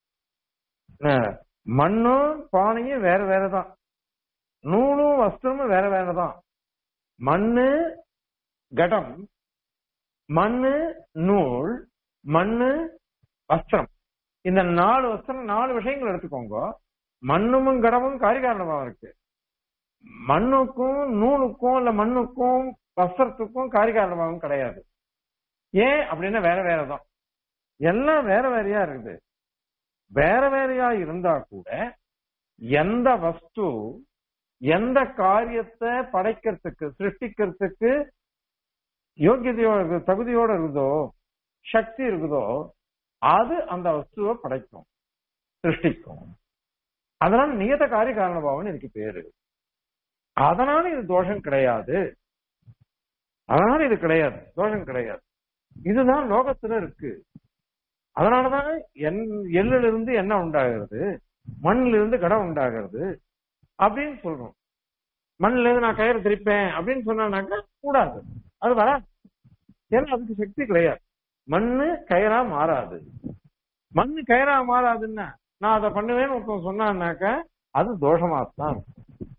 மண்ணும் பானையும் வேற வேறதான் நூலும் வஸ்திரமும் வேற வேறதான் மண்ணு கடம் மண்ணு நூல் மண்ணு வஸ்திரம் இந்த நாலு வஸ்திரம் நாலு விஷயங்கள் எடுத்துக்கோங்க மண்ணும் கடமும் காரிகாரணமாக இருக்கு மண்ணுக்கும் நூலுக்கும் இல்ல மண்ணுக்கும் வஸ்திரத்துக்கும் காரிகாரணமாகவும் கிடையாது ஏன் அப்படின்னா வேற வேறதான் எல்லாம் வேற வேறையா இருக்குது வேற வேறையா இருந்தா கூட எந்த வஸ்து எந்த காரியத்தை படைக்கிறதுக்கு சிருஷ்டிக்கிறதுக்கு யோக்கியதையோட இருக்குது தகுதியோட இருக்குதோ சக்தி இருக்குதோ அது அந்த வஸ்துவை படைக்கும் சிருஷ்டிக்கும் அதனால நியத காரிய காரணபாவம் இதுக்கு பேரு அதனால இது தோஷம் கிடையாது அதனால இது கிடையாது தோஷம் கிடையாது இதுதான் லோகத்துல இருக்கு அதனாலதான் என் எள்ளுல இருந்து என்ன உண்டாகிறது மண்ணில இருந்து கடம் உண்டாகிறது அப்படின்னு சொல்றோம் மண்ணில இருந்து நான் கயிறு திரிப்பேன் அப்படின்னு சொன்னாக்க கூடாது அது வராது ஏன்னா அதுக்கு சக்தி கிடையாது மண்ணு கயிறா மாறாது மண்ணு கயிறா மாறாதுன்னா நான் அதை பண்ணுவேன்னு ஒருத்தன் சொன்னான்னாக்க அது தோஷமாத்தான் இருக்கும்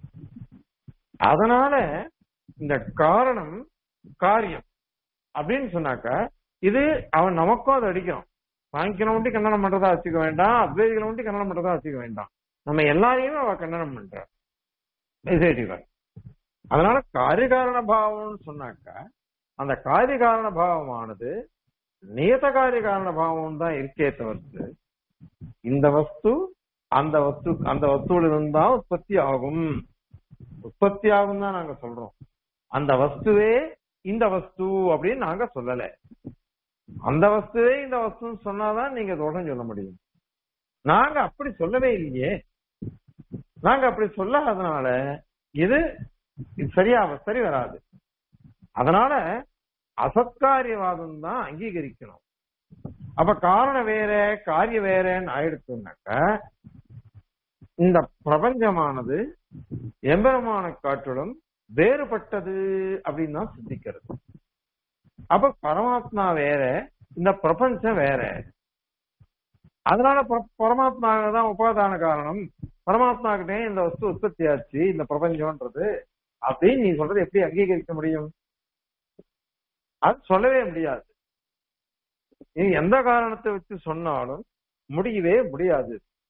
அதனால இந்த காரணம் காரியம் அப்படின்னு சொன்னாக்க இது அவன் நமக்கும் அதை அடிக்கிறான் சாங்கியம் ஒண்டி கண்டனம் பண்றதா வச்சுக்க வேண்டாம் அத்வைதிகளை ஒண்டி கண்டனம் பண்றதா வச்சுக்க வேண்டாம் நம்ம எல்லாரையுமே அவ கண்டனம் பண்ற மெசேஜ்கள் அதனால காரியகாரண பாவம்னு சொன்னாக்க அந்த காரியகாரண பாவமானது நியத காரியகாரண பாவம் தான் இருக்கே தவிர்த்து இந்த வஸ்து அந்த வஸ்து அந்த வஸ்துவில இருந்தா உற்பத்தி ஆகும் உற்பத்தி ஆகும் தான் நாங்க சொல்றோம் அந்த வஸ்துவே இந்த வஸ்து அப்படின்னு நாங்க சொல்லல அந்த வஸ்துவே இந்த வஸ்துன்னு சொன்னாதான் நீங்க தோஷம் சொல்ல முடியும் நாங்க அப்படி சொல்லவே இல்லையே நாங்க அப்படி சொல்லாதனால இது இது சரியா சரி வராது அதனால அசத்காரியவாதம் தான் அங்கீகரிக்கணும் அப்ப காரணம் வேற காரிய வேறன்னு ஆயிடுச்சுனாக்க இந்த பிரபஞ்சமானது எம்பெருமான காட்டிலும் வேறுபட்டது அப்படின்னு தான் சிந்திக்கிறது அப்ப பரமாத்மா வேற இந்த பிரபஞ்சம் வேற அதனால பர- பரமாத்மா தான் உபாதான காரணம் பரமாத்மா கிட்டே இந்த வஸ்து உற்பத்தி ஆச்சு இந்த பிரபஞ்சம்ன்றது அப்படின்னு நீ சொல்றது எப்படி அங்கீகரிக்க முடியும் அது சொல்லவே முடியாது நீ எந்த காரணத்தை வச்சு சொன்னாலும் முடியவே முடியாது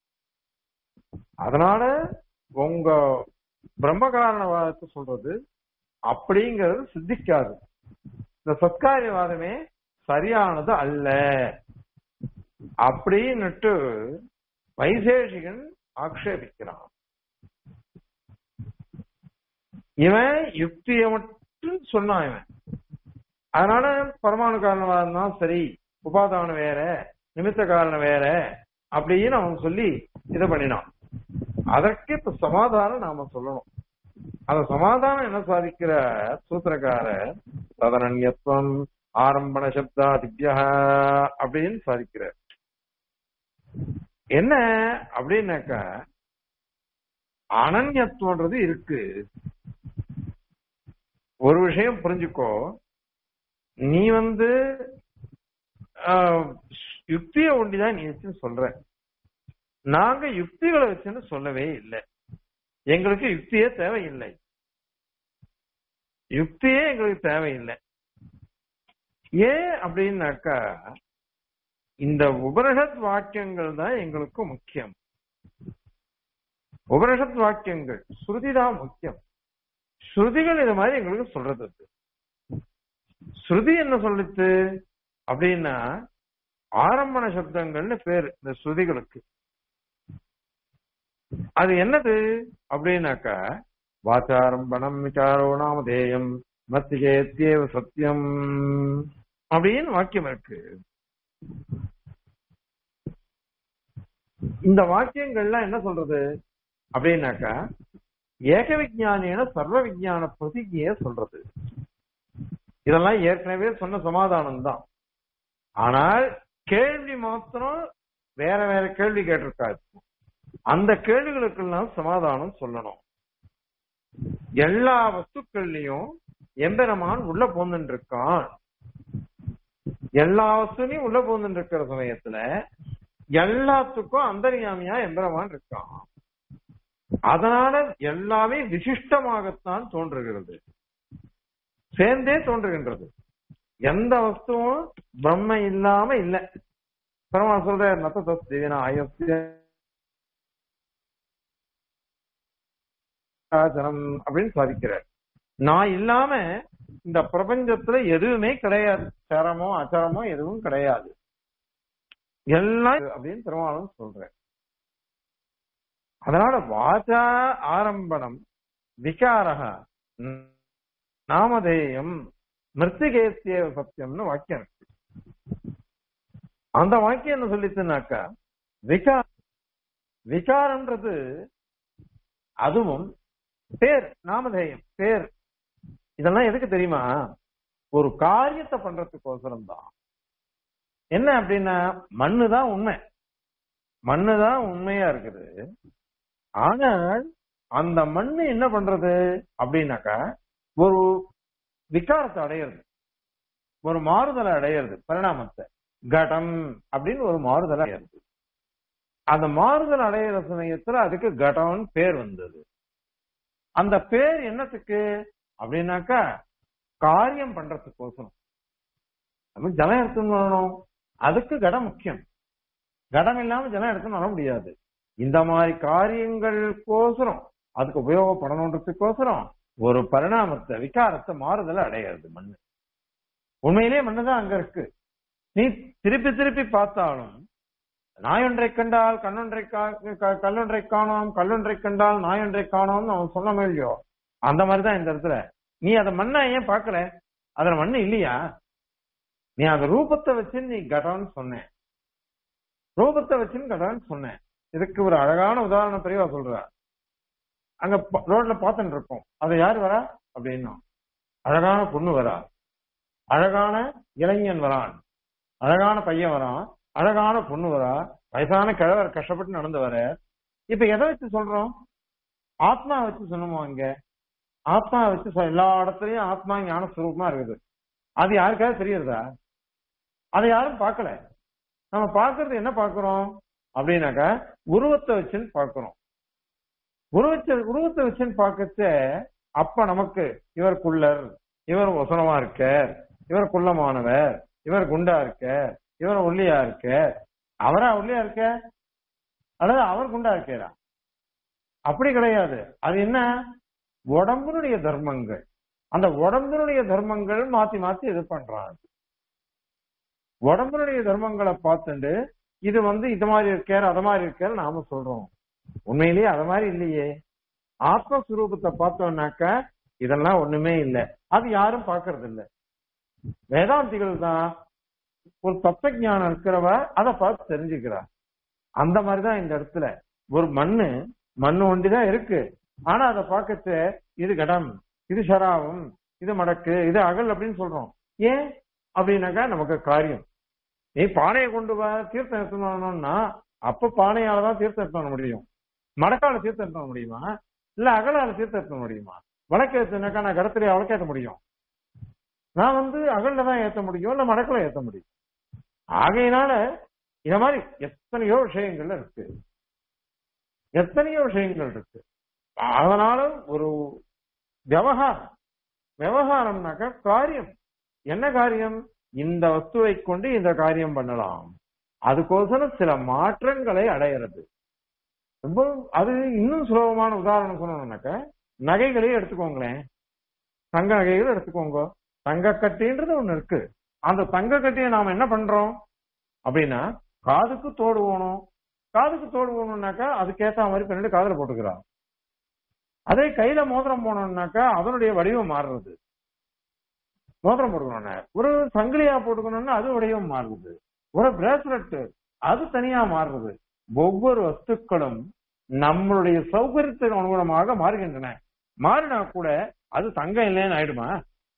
அதனால உங்க பிரம்ம காரணவாதத்தை சொல்றது அப்படிங்கிறது சித்திக்காது இந்த சத்காரியவாதமே சரியானது அல்ல அப்படின்னுட்டு வைசேஷிகன் ஆக்ஷேபிக்கிறான் இவன் யுக்தியை மட்டும் சொன்னான் இவன் அதனால பரமாணு காரணவாதம் தான் சரி உபாதானம் வேற நிமித்த காரணம் வேற அப்படின்னு அவன் சொல்லி இதை பண்ணினான் அதற்கு இப்ப சமாதானம் நாம சொல்லணும் அந்த சமாதானம் என்ன சாதிக்கிற சூத்திரக்கார ததனன்யத்துவம் ஆரம்பண சப்தா திவ்யா அப்படின்னு சாதிக்கிறார் என்ன அப்படின்னாக்கா அனன்யத்துவன்றது இருக்கு ஒரு விஷயம் புரிஞ்சுக்கோ நீ வந்து ஆஹ், யுக்தியை ஒண்டிதான் நீ வச்சு சொல்ற நாங்க யுக்திகளை வச்சுன்னு சொல்லவே இல்லை எங்களுக்கு யுக்தியே தேவையில்லை யுக்தியே எங்களுக்கு தேவையில்லை ஏன் அப்படின்னாக்கா இந்த உபனிஷத் வாக்கியங்கள் தான் எங்களுக்கு முக்கியம் உபனிஷத் வாக்கியங்கள் ஸ்ருதி தான் முக்கியம் ஸ்ருதிகள் இது மாதிரி எங்களுக்கு சொல்றது அது. ஸ்ருதி என்ன சொல்லுச்சு அப்படின்னா ஆரம்பண சப்தங்கள்னு பேரு இந்த ஸ்ருதிகளுக்கு அது என்னது அப்படின்னாக்கா வாச்சாரம்பணம் விசாரோ நாமதேயம் மத்தியேத்தியேவ சத்தியம் அப்படின்னு வாக்கியம் இருக்கு இந்த வாக்கியங்கள்லாம் என்ன சொல்றது அப்படின்னாக்கா ஏக விஜானின சர்வ விஜயான பிரதிஜைய சொல்றது இதெல்லாம் ஏற்கனவே சொன்ன சமாதானம் தான் ஆனால் கேள்வி மாத்திரம் வேற வேற கேள்வி கேட்டிருக்காது அந்த கேள்விகளுக்கெல்லாம் சமாதானம் சொல்லணும் எல்லா வஸ்துக்கள்லயும் எம்பெருமான் உள்ள போந்துட்டு இருக்கான் எல்லா வஸ்துலையும் உள்ள போந்துட்டு இருக்கிற சமயத்துல எல்லாத்துக்கும் அந்தர்யாமியா எம்பெருமான் இருக்கான் அதனால எல்லாமே விசிஷ்டமாகத்தான் தோன்றுகிறது சேர்ந்தே தோன்றுகின்றது எந்த வஸ்துவும் பிரம்ம இல்லாம இல்ல பரமா சொல்ற நத்த தஸ்திவினா அயோத்திய ஆச்சரம் அப்படின்னு சாதிக்கிறார் நான் இல்லாம இந்த பிரபஞ்சத்துல எதுவுமே கிடையாது சரமோ அச்சரமோ எதுவும் கிடையாது எல்லாம் அப்படின்னு பெருமாளும் சொல்றேன் அதனால வாச்சா ஆரம்பணம் விகாரக நாமதேயம் மிருத்திகேத்திய சத்தியம்னு வாக்கியம் இருக்கு அந்த வாக்கியம் என்ன சொல்லிச்சுனாக்கா விகா விகாரம்ன்றது அதுவும் பேர் நாமதேயம் பேர் இதெல்லாம் எதுக்கு தெரியுமா ஒரு காரியத்தை பண்றதுக்கோசரம் தான் என்ன அப்படின்னா மண்ணு தான் உண்மை மண்ணு தான் உண்மையா இருக்குது ஆனால் அந்த மண்ணு என்ன பண்றது அப்படின்னாக்கா ஒரு விகாரத்தை அடையிறது ஒரு மாறுதலை அடையிறது பரிணாமத்தை கடம் அப்படின்னு ஒரு மாறுதலை அடையிறது அந்த மாறுதல் அடையிற சமயத்துல அதுக்கு கடம்னு பேர் வந்தது அந்த பேர் என்னத்துக்கு அப்படின்னாக்கா காரியம் பண்றதுக்கோசரம் நம்ம ஜலம் எடுத்துன்னு வரணும் அதுக்கு கடம் முக்கியம் கடம் இல்லாம ஜலம் எடுத்துன்னு வர முடியாது இந்த மாதிரி காரியங்களுக்கோசரம் அதுக்கு உபயோகப்படணுன்றதுக்கோசரம் ஒரு பரிணாமத்தை விகாரத்தை மாறுதலை அடையிறது மண்ணு உண்மையிலேயே மண்ணுதான் அங்க இருக்கு நீ திருப்பி திருப்பி பார்த்தாலும் நாயொன்றை கண்டால் கண்ணொன்றை கல்லொன்றை காணோம் கல்லொன்றை கண்டால் நாயொன்றை காணோம்னு அவன் சொன்னமே இல்லையோ அந்த மாதிரிதான் இந்த இடத்துல நீ அத மண்ணை ஏன் பாக்கல அதுல மண்ணு இல்லையா நீ அந்த ரூபத்தை வச்சு நீ கடம்னு சொன்ன ரூபத்தை வச்சுன்னு கடம்னு சொன்னேன் இதுக்கு ஒரு அழகான உதாரணம் பெரியவா சொல்ற அங்க ரோட்ல பார்த்துட்டு இருக்கோம் அதை யார் வரா அப்படின்னா அழகான பொண்ணு வரா அழகான இளைஞன் வரான் அழகான பையன் வரான் அழகான பொண்ணு வரா வயசான கிழவர் கஷ்டப்பட்டு நடந்து வர இப்ப எதை வச்சு சொல்றோம் ஆத்மா வச்சு சொன்னோமோ இங்க ஆத்மா வச்சு எல்லா இடத்துலயும் ஆத்மா ஞான சுரூபமா இருக்குது அது யாருக்காவது தெரியறதா அதை யாரும் பார்க்கல நம்ம பார்க்கறது என்ன பார்க்கிறோம் அப்படின்னாக்கா உருவத்தை வச்சுன்னு பார்க்கிறோம் உருவத்தை உருவத்தை வச்சுன்னு பார்க்கச்ச அப்ப நமக்கு இவர் குள்ளர் இவர் ஒசனமா இருக்க இவர் குள்ளமானவர் இவர் குண்டா இருக்க இவர் ஒல்லியா இருக்க அவரா ஒல்லியா இருக்க அல்லது அவர் குண்டா இருக்கா அப்படி கிடையாது அது என்ன உடம்பினுடைய தர்மங்கள் அந்த உடம்பினுடைய தர்மங்கள் மாத்தி மாத்தி இது பண்றாங்க உடம்பினுடைய தர்மங்களை பார்த்துட்டு இது வந்து இது மாதிரி இருக்கார் அது மாதிரி இருக்கார் நாம சொல்றோம் உண்மையிலேயே அது மாதிரி இல்லையே ஆத்மஸ்வரூபத்தை பார்த்தோம்னாக்க இதெல்லாம் ஒண்ணுமே இல்லை அது யாரும் பாக்குறது இல்ல வேதாந்திகள் தான் ஒரு தத்துவ ஞானம் இருக்கிறவ அதை பார்த்து தெரிஞ்சுக்கிறா அந்த மாதிரிதான் இந்த இடத்துல ஒரு மண்ணு மண்ணு ஒண்டிதான் இருக்கு ஆனா அதை பார்க்கச்சு இது கடம் இது சராவும் இது மடக்கு இது அகல் அப்படின்னு சொல்றோம் ஏன் அப்படின்னாக்கா நமக்கு காரியம் நீ பானையை கொண்டு வா தீர்த்தம் எடுத்துன்னு வரணும்னா அப்ப பானையால தான் தீர்த்தம் எடுத்து வர முடியும் மடக்கால தீர்த்தம் எடுத்து வர முடியுமா இல்ல அகலால தீர்த்தம் எடுத்து வர முடியுமா வழக்கு ஏத்துனாக்கா நான் கடத்திலே வழக்கேற்ற முடியும் நான் வந்து அகல்ல தான் ஏத்த முடியும் இல்ல மடக்குல ஏத்த முடியும் ஆகையினால இந்த மாதிரி எத்தனையோ விஷயங்கள் இருக்கு எத்தனையோ விஷயங்கள் இருக்கு அதனால ஒரு விவகாரம் விவகாரம்னாக்க காரியம் என்ன காரியம் இந்த வஸ்துவை கொண்டு இந்த காரியம் பண்ணலாம் அதுக்கோசரம் சில மாற்றங்களை அடையிறது ரொம்ப அது இன்னும் சுலபமான உதாரணம் சொன்னோம்னாக்க நகைகளையே எடுத்துக்கோங்களேன் தங்க நகைகள் எடுத்துக்கோங்க தங்க கட்டின்றது ஒண்ணு இருக்கு அந்த தங்க கட்டியை நாம என்ன பண்றோம் அப்படின்னா காதுக்கு தோடு ஓணும் காதுக்கு தோடு ஓணும்னாக்கா அதுக்கேத்த மாதிரி பண்ணிட்டு காதுல போட்டுக்கிறான் அதே கையில மோதிரம் போனோம்னாக்கா அதனுடைய வடிவம் மாறுறது மோதிரம் போட்டுக்கணும்னா ஒரு சங்கிலியா போட்டுக்கணும்னா அது வடிவம் மாறுது ஒரு பிரேஸ்லெட் அது தனியா மாறுறது ஒவ்வொரு வஸ்துக்களும் நம்மளுடைய சௌகரியத்துக்கு அனுகுணமாக மாறுகின்றன மாறினா கூட அது தங்கம் இல்லைன்னு ஆயிடுமா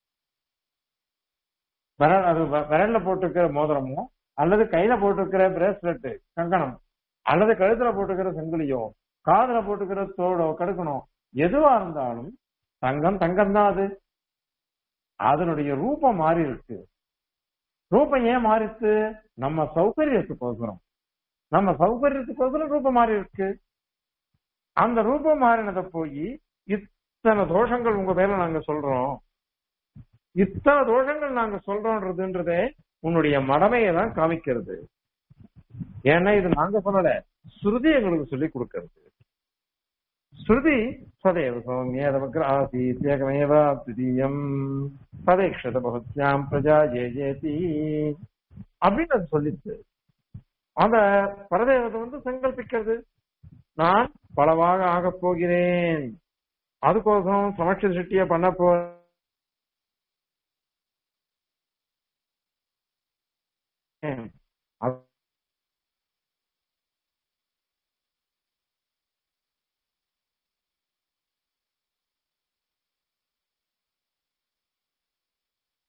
விரல் அது விரல்ல போட்டுக்கிற மோதிரமோ அல்லது கையில போட்டுக்கிற பிரேஸ்லெட் கங்கணம் அல்லது கழுத்துல போட்டுக்கிற செங்கிலியோ காதுல போட்டுக்கிற தோடோ கடுக்கணும் எதுவா இருந்தாலும் தங்கம் தங்கம் தான் அது அதனுடைய ரூபம் மாறி இருக்கு ரூபம் ஏன் மாறிச்சு நம்ம சௌகரியத்துக்கோசரம் நம்ம சௌகரியத்துக்கோசரம் ரூபம் மாறி இருக்கு அந்த ரூபம் மாறினதை போய் இத்தனை தோஷங்கள் உங்க பேர்ல நாங்க சொல்றோம் இத்தனை தோஷங்கள் நாங்க சொல்றோன்றதுன்றதே உன்னுடைய மடமையை தான் காமிக்கிறது ஏன்னா இது நாங்க சொல்லல ஸ்ருதி எங்களுக்கு சொல்லி கொடுக்கிறது ஸ்ருதி சதேவ சௌமியதமக்ர ஆசீத் ஏகமேவ துதியம் சதேக்ஷத பகுத்யாம் பிரஜா ஜே ஜேதி அப்படின்னு அது சொல்லிச்சு அந்த பரதேவத்தை வந்து சங்கல்பிக்கிறது நான் பலவாக ஆகப் போகிறேன் அதுக்கோசரம் சமட்ச சிட்டிய பண்ண போ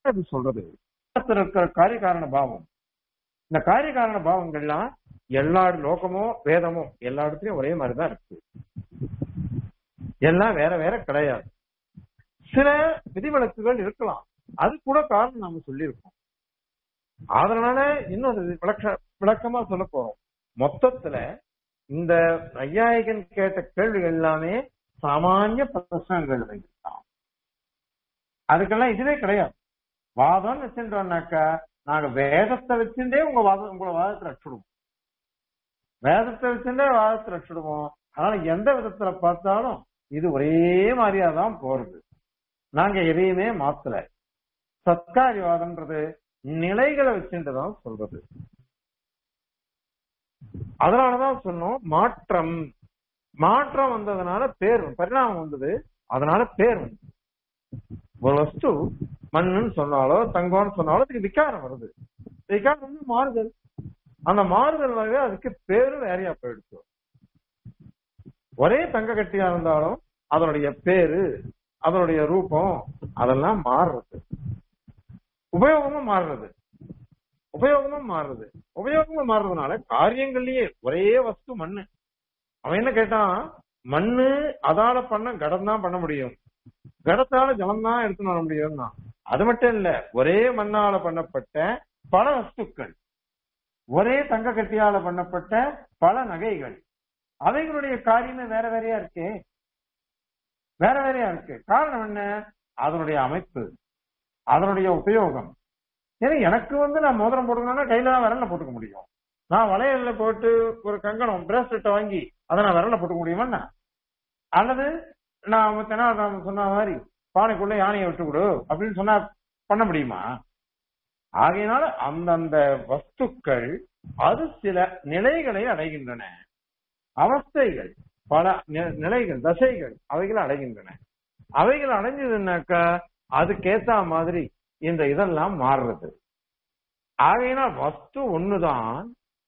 அது சொல்றது இருக்கிற காரிய காரண பாவம் இந்த காரிய காரண பாவங்கள்லாம் எல்லா லோகமோ வேதமோ எல்லா இடத்துலயும் ஒரே மாதிரிதான் இருக்கு எல்லாம் வேற வேற கிடையாது சில விதிவிலக்குகள் இருக்கலாம் அது கூட காரணம் நாம சொல்லியிருக்கோம் அதனால இன்னும் அது விளக்க விளக்கமா சொல்ல போறோம் மொத்தத்துல இந்த நையாயிகன் கேட்ட கேள்விகள் எல்லாமே சாமானிய பிரச்சனைகள் தான் அதுக்கெல்லாம் இதுவே கிடையாது வாதம் வச்சுட்டோம்னாக்கா நாங்க வேதத்தை வச்சுட்டே உங்க வாதம் உங்களை வாதத்தை ரட்சிடுவோம் வேதத்தை வச்சுட்டே வாதத்தை ரட்சிடுவோம் அதனால எந்த விதத்துல பார்த்தாலும் இது ஒரே மாதிரியா தான் போறது நாங்க எதையுமே மாத்தல சத்காரிவாதம்ன்றது நிலைகளை வச்சுட்டு தான் சொல்றது அதனாலதான் சொன்னோம் மாற்றம் மாற்றம் வந்ததுனால பேர் பரிணாமம் வந்தது அதனால பேர் வந்து ஒரு வஸ்து மண்ணுன்னு சொன்னாலோ தங்கம்னு சொன்னாலோ அதுக்கு விகாரம் வருது விகாரம் வந்து மாறுதல் அந்த மாறுதல் வகை அதுக்கு பேரு வேறையா போயிடுச்சு ஒரே தங்க கட்டியா இருந்தாலும் அதனுடைய பேரு அதனுடைய ரூபம் அதெல்லாம் மாறுறது உபயோகமும் மாறுறது உபயோகமும் மாறுறது உபயோகமும் மாறுறதுனால காரியங்கள்லயே ஒரே வஸ்து மண்ணு அவன் என்ன கேட்டான் மண்ணு அதால பண்ண கடம் தான் பண்ண முடியும் கடத்தால ஜலம் தான் எடுத்துன்னு வர முடியும் அது மட்டும் இல்ல ஒரே மண்ணால பண்ணப்பட்ட பல வஸ்துக்கள் ஒரே தங்க கட்டியால பண்ணப்பட்ட பல நகைகள் அவைகளுடைய காரியமே வேற வேறையா இருக்கே வேற வேறையா இருக்கு காரணம் என்ன அதனுடைய அமைப்பு அதனுடைய உபயோகம் ஏன்னா எனக்கு வந்து நான் மோதிரம் போட்டுக்கணும்னா கையில தான் விரல்ல போட்டுக்க முடியும் நான் வளையல்ல போட்டு ஒரு கங்கணம் பிரேஸ்லெட்டை வாங்கி அதை நான் விரல்ல போட்டுக்க முடியுமா அல்லது நான் தெனாலிராமன் சொன்ன மாதிரி பானைக்குள்ள யானையை விட்டு கொடு அப்படின்னு சொன்னா பண்ண முடியுமா ஆகையினால அந்தந்த வஸ்துக்கள் அது சில நிலைகளை அடைகின்றன அவஸ்தைகள் பல நி- நிலைகள் தசைகள் அவைகள் அடைகின்றன அவைகள் அடைஞ்சதுன்னாக்கா அதுக்கேத்த மாதிரி இந்த இதெல்லாம் மாறுறது ஆகையினால் வஸ்து ஒண்ணுதான்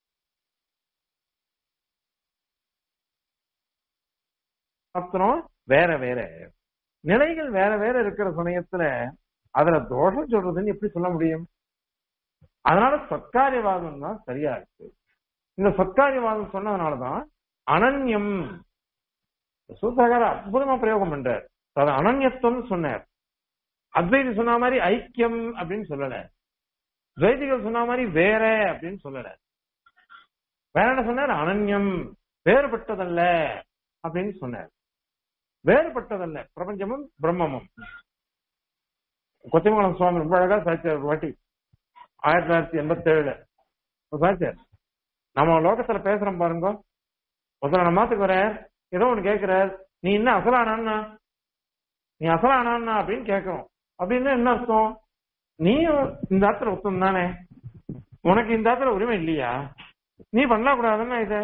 அப்புறம் வேற வேற நிலைகள் வேற வேற இருக்கிற சமயத்துல அதுல தோஷம் சொல்றதுன்னு எப்படி சொல்ல முடியும் அதனால சத்காரியவாதம் தான் சரியா இருக்கு இந்த சத்காரியவாதம் சொன்னதுனாலதான் அனன்யம் சூத்திரகார அற்புதமா பிரயோகம் பண்றார் அது அனன்யத்துவம் சொன்னார் அத்வைதி சொன்ன மாதிரி ஐக்கியம் அப்படின்னு சொல்லல துவைதிகள் சொன்ன மாதிரி வேற அப்படின்னு சொல்லல வேற என்ன சொன்னார் அனன்யம் வேறுபட்டதல்ல அப்படின்னு சொன்னார் வேறுபட்டதல்ல பிரபஞ்சமும் பிரம்மமும் கொத்திமங்கலம் சுவாமி ரொம்ப அழகா சாய்ச்சார் ஒரு வாட்டி ஆயிரத்தி தொள்ளாயிரத்தி எண்பத்தி ஏழுல சாய்ச்சார் நம்ம லோகத்துல பேசுறோம் பாருங்க ஒருத்தர் நம்ம மாத்துக்கு வர ஏதோ ஒண்ணு கேட்கிறார் நீ என்ன அசலானான்னா நீ அசலானான்னா அப்படின்னு கேட்கிறோம் அப்படின்னா என்ன அர்த்தம் நீ இந்த இடத்துல ஒருத்தம் தானே உனக்கு இந்த இடத்துல உரிமை இல்லையா நீ பண்ணக்கூடாதுன்னா இதை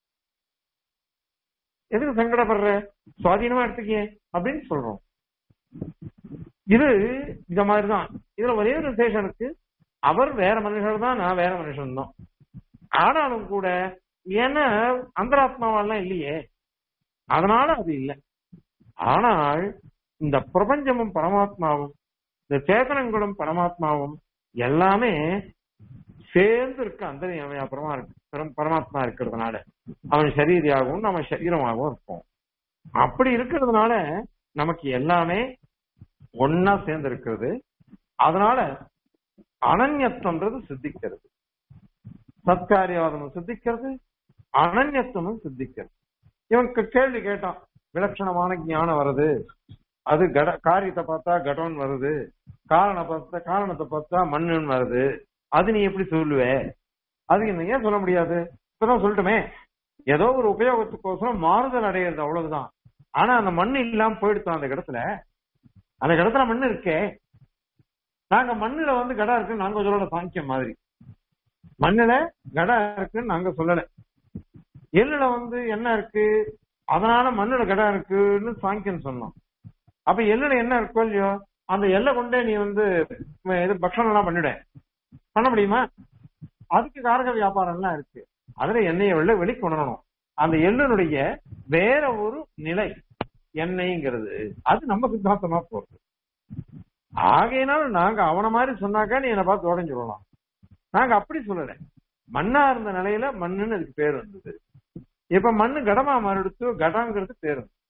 எதுக்கு சங்கடப்படுற சுவாதீனமா எடுத்துக்கிய அப்படின்னு சொல்றோம் இது இந்த மாதிரிதான் இதுல ஒரே ஒரு விசேஷம் இருக்கு அவர் வேற மனுஷர் தான் நான் வேற மனுஷன் தான் ஆனாலும் கூட ஏன்னா அந்தராத்மாவெல்லாம் இல்லையே அதனால அது இல்லை ஆனால் இந்த பிரபஞ்சமும் பரமாத்மாவும் இந்த சேதனங்களும் பரமாத்மாவும் எல்லாமே சேர்ந்து இருக்க அந்த பரமா பரமாத்மா இருக்கிறதுனால அவன் சரீரியாகவும் நம்ம சரீரமாகவும் இருப்போம் அப்படி இருக்கிறதுனால நமக்கு எல்லாமே ஒன்னா சேர்ந்து இருக்கிறது அதனால அனன்யத்துவன்றது சித்திக்கிறது சத்காரியவாதமும் சித்திக்கிறது அனன்யத்துவமும் சித்திக்கிறது இவன் க- கேள்வி கேட்டான் விலட்சணமான ஞானம் வருது அது கட காரியத்தை பார்த்தா கடோன் வருது காரண பார்த்தா காரணத்தை பார்த்தா மண்ணுன்னு வருது அது நீ எப்படி சொல்லுவ அது என்ன ஏன் சொல்ல முடியாது இப்பதான் சொல்லட்டுமே ஏதோ ஒரு உபயோகத்துக்கோசரம் மாறுதல் அடையிறது அவ்வளவுதான் ஆனா அந்த மண்ணு இல்லாம போயிடுத்தோம் அந்த இடத்துல அந்த இடத்துல மண்ணு இருக்கே நாங்க மண்ணுல வந்து கடை இருக்குன்னு நாங்க சொல்லல சாங்கியம் மாதிரி மண்ணுல கடை இருக்குன்னு நாங்க சொல்லல எள்ளுல வந்து என்ன இருக்கு அதனால மண்ணுல கடை இருக்குன்னு சாங்கியம் சொன்னோம் அப்ப எள்ளுல என்ன இருக்கோ இல்லையோ அந்த எல்லை கொண்டே நீ வந்து உம், இது பக்ஷணம் எல்லாம் பண்ணிட பண்ண முடியுமா அதுக்கு காரக வியாபாரம் எல்லாம் இருக்கு அதுல எண்ணெயை வெளில வெளிக்கொணரணும் அந்த எள்ளுனுடைய வேற ஒரு நிலை எண்ணெய்ங்கிறது அது நம்ம சித்தாந்தமா போறது ஆகையினால நாங்க அவன மாதிரி சொன்னாக்கா நீ என்ன பார்த்து உடஞ்சு சொல்லலாம் நாங்க அப்படி சொல்லல மண்ணா இருந்த நிலையில மண்ணுன்னு அதுக்கு பேர் வந்தது இப்ப மண்ணு கடமா மாறிடுத்து கடங்கிறது பேர் வந்தது.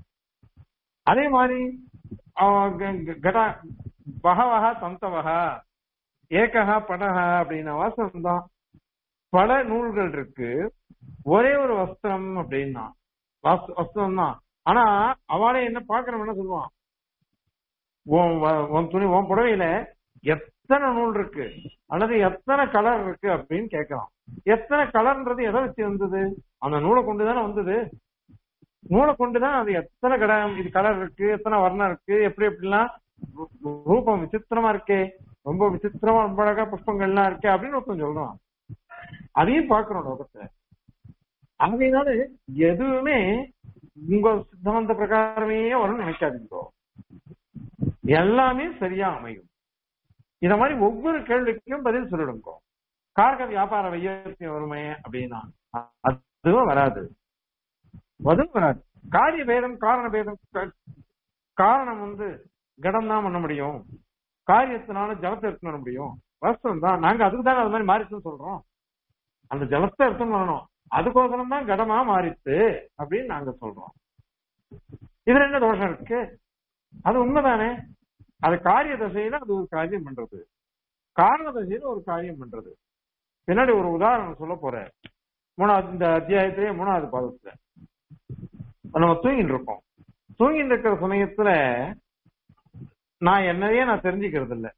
அதே மாதிரி அவன் க- க- கட பகவகா தந்தவகா ஏகஹா படஹா அப்படின்ன வாசம் தான் பல நூல்கள் இருக்கு ஒரே ஒரு வஸ்திரம் அப்படின்னா வஸ்- வஸ்திரம் தான் ஆனா அவளே என்ன பாக்குறவன் என்ன சொல்லுவான் உன் வ- உன் துணி உன் புடவையில எத்தனை நூல் இருக்கு அல்லது எத்தனை கலர் இருக்கு அப்படின்னு கேட்கலாம் எத்தனை கலர்ன்றது எதை வச்சு வந்தது அந்த நூலை கொண்டுதானே வந்தது நூலை கொண்டுதான் அது எத்தனை கடை இது கலர் இருக்கு எத்தனை வர்ணம் இருக்கு எப்படி எப்படிலாம் ரூ- ரூபம் விசித்திரமா இருக்கே ரொம்ப விசித்திரமா ரொம்ப அழகா புஷ்பங்கள்லாம் இருக்கே அப்படின்னு ஒருத்தன் சொல்றான் அதையும் பாக்குறோம் லோகத்துல ஆகையினால எதுவுமே உங்க சித்தாந்த பிரகாரமே வரும்னு நினைக்காதீங்க எல்லாமே சரியா அமையும் இத மாதிரி ஒவ்வொரு கேள்விக்கும் பதில் சொல்லிடுங்க கார்க வியாபார வையத்தியம் வருமே அப்படின்னா அதுவும் வராது அதுவும் வராது காரிய பேதம் காரண பேதம் க- காரணம் வந்து கடம் தான் பண்ண முடியும் காரியத்தினால ஜலத்தை எடுத்து பண்ண முடியும் வாஸ்தவம் தான் நாங்க அதுக்கு தான் அது மாதிரி மாறிச்சுன்னு சொல்றோம் அந்த ஜலத்தை எடுத்து பண்ணணும் அதுக்கோசரம் தான் கடமா மாறிச்சு அப்படின்னு நாங்க சொல்றோம் இதுல என்ன தோஷம் இருக்கு அது உண்மைதானே அது காரிய தசையில அது ஒரு காரியம் பண்றது காரண தசையில ஒரு காரியம் பண்றது பின்னாடி ஒரு உதாரணம் சொல்ல போறேன் மூணாவது இந்த அத்தியாயத்திலேயே மூணாவது பாதத்துல நம்ம தூங்கிட்டு இருக்கோம் தூங்கிட்டு இருக்கிற சமயத்துல நான் என்னையே நான் தெரிஞ்சுக்கிறது இல்ல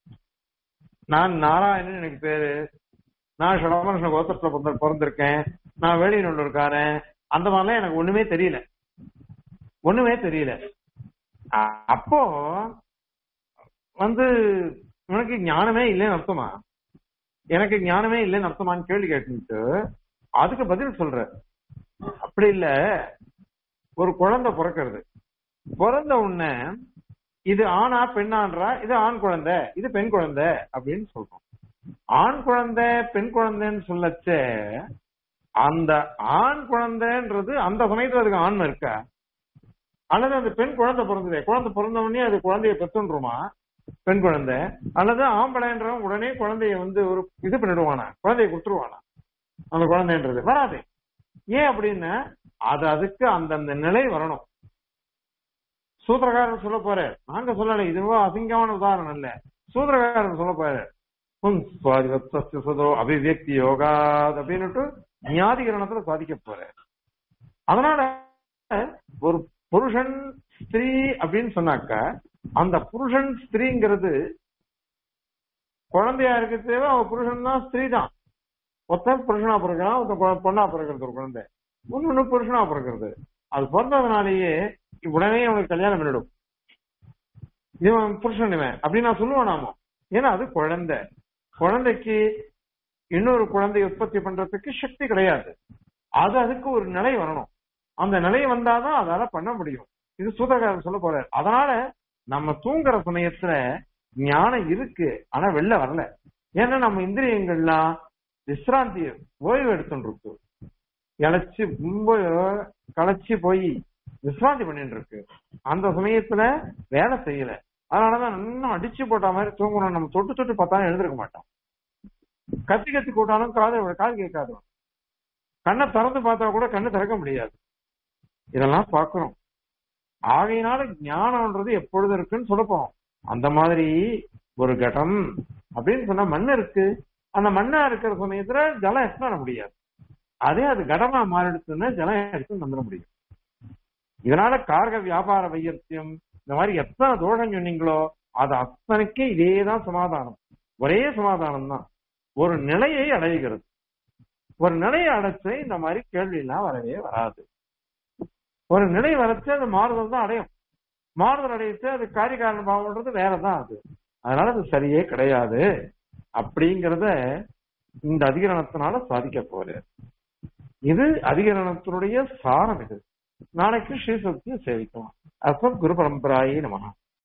நான் நாராயணன் எனக்கு பேரு நான் ஷடமனுஷ கோத்திரத்துல பிறந்த- பிறந்திருக்கேன் நான் வெளியூர்காரன் அந்த மாதிரிலாம் எனக்கு ஒண்ணுமே தெரியல ஒண்ணுமே தெரியல அ- அப்போ வந்து உனக்கு ஞானமே இல்லைன்னு அர்த்தமா எனக்கு ஞானமே இல்லைன்னு அர்த்தமான்னு கேள்வி கேட்டுட்டு அதுக்கு பதில் சொல்ற அப்படி இல்ல ஒரு குழந்தை பிறக்கிறது பிறந்த உடனே இது ஆணா பெண்ணான்றா இது ஆண் குழந்தை இது பெண் குழந்தை அப்படின்னு சொல்றோம் ஆண் குழந்தை பெண் குழந்தைன்னு சொல்லச்சே அந்த ஆண் குழந்தைன்றது அந்த சமயத்துல அதுக்கு ஆண்மை இருக்கா அல்லது அந்த பெண் குழந்தை பிறந்ததே குழந்தை பிறந்த உடனே அது குழந்தைய பெத்துன்றுமா பெண் குழந்தை அல்லது ஆம்பளைன்றவன் உடனே குழந்தைய வந்து ஒரு இது பண்ணிடுவானா குழந்தைய கொடுத்துருவானா அந்த குழந்தைன்றது வராது ஏன் அப்படின்னா அது அதுக்கு அந்தந்த நிலை வரணும் சூத்திரக்காரர் சொல்ல போற நாங்க சொல்லல இதுவும் அசிங்கமான உதாரணம் இல்ல சூத்திரக்காரர் சொல்ல போற சுதோ அபிவியக்தி யோகா அப்படின்னுட்டு ஞாதிகரணத்துல சாதிக்க போற அதனால ஒரு புருஷன் ஸ்திரீ அப்படின்னு சொன்னாக்க அந்த புருஷன் ஸ்திரீங்கிறது குழந்தையா இருக்க தேவை அவன் புருஷன் தான் ஸ்திரீ தான் ஒருத்தன் புருஷனா பிறக்கிறான் ஒருத்தன் பொ- பொண்ணா பிறக்கிறது ஒரு குழந்தை ஒன்னு புருஷனா பிறக்கிறது அது பிறந்ததுனாலேயே உடனே அவனுக்கு கல்யாணம் பண்ணிடும் இவன் புருஷன் இவன் அப்படின்னு நான் சொல்லுவேன் நாம ஏன்னா அது குழந்தை குழந்தைக்கு இன்னொரு குழந்தையை உற்பத்தி பண்றதுக்கு சக்தி கிடையாது அது அதுக்கு ஒரு நிலை வரணும் அந்த நிலை வந்தாதான் அதால பண்ண முடியும் இது சூதகாரன் சொல்ல போறாரு அதனால நம்ம தூங்குற சமயத்துல ஞானம் இருக்கு ஆனா வெளில வரல ஏன்னா நம்ம இந்திரியங்கள்லாம் விசிராந்தி ஓய்வு எடுத்துட்டு இருக்கு இழைச்சு ரொம்ப களைச்சு போய் விசிராந்தி பண்ணிட்டு இருக்கு அந்த சமயத்துல வேலை செய்யல அதனாலதான் இன்னும் அடிச்சு போட்ட மாதிரி தூங்கணும் நம்ம தொட்டு தொட்டு பார்த்தாலும் எழுந்திருக்க மாட்டோம் கத்தி கத்தி கூட்டாலும் காது காது கேட்காது கண்ணை திறந்து பார்த்தா கூட கண்ணு திறக்க முடியாது இதெல்லாம் பார்க்கிறோம் ஆகையினால ஞானம்ன்றது எப்பொழுது இருக்குன்னு சொல்ல போறோம் அந்த மாதிரி ஒரு கடம் அப்படின்னு சொன்னா மண் இருக்கு அந்த மண்ணா இருக்கிற சமயத்துல ஜலம் எடுத்து வர முடியாது அதே அது கடமா மாறிடுச்சுன்னா ஜலம் எடுத்து வந்துட முடியும் இதனால கார்க வியாபார வையத்தியம் இந்த மாதிரி எத்தனை தோஷம் சொன்னீங்களோ அது அத்தனைக்கு இதேதான் சமாதானம் ஒரே சமாதானம் தான் ஒரு நிலையை அடைகிறது ஒரு நிலையை அடைச்சு இந்த மாதிரி கேள்வி எல்லாம் வரவே வராது ஒரு நிலை வரைச்சு அது மாறுதல் தான் அடையும் மாறுதல் அடையிட்டு அது காரிய காரண பாவம்ன்றது வேறதான் அது அதனால அது சரியே கிடையாது அப்படிங்கறத இந்த அதிகரணத்தினால சாதிக்க போறாரு இது அதிகரணத்தினுடைய சாரம் இது நாளைக்கு ஸ்ரீசக்தியை சேவிக்கலாம் அஸ்மத் குரு பரம்பராயே நமகா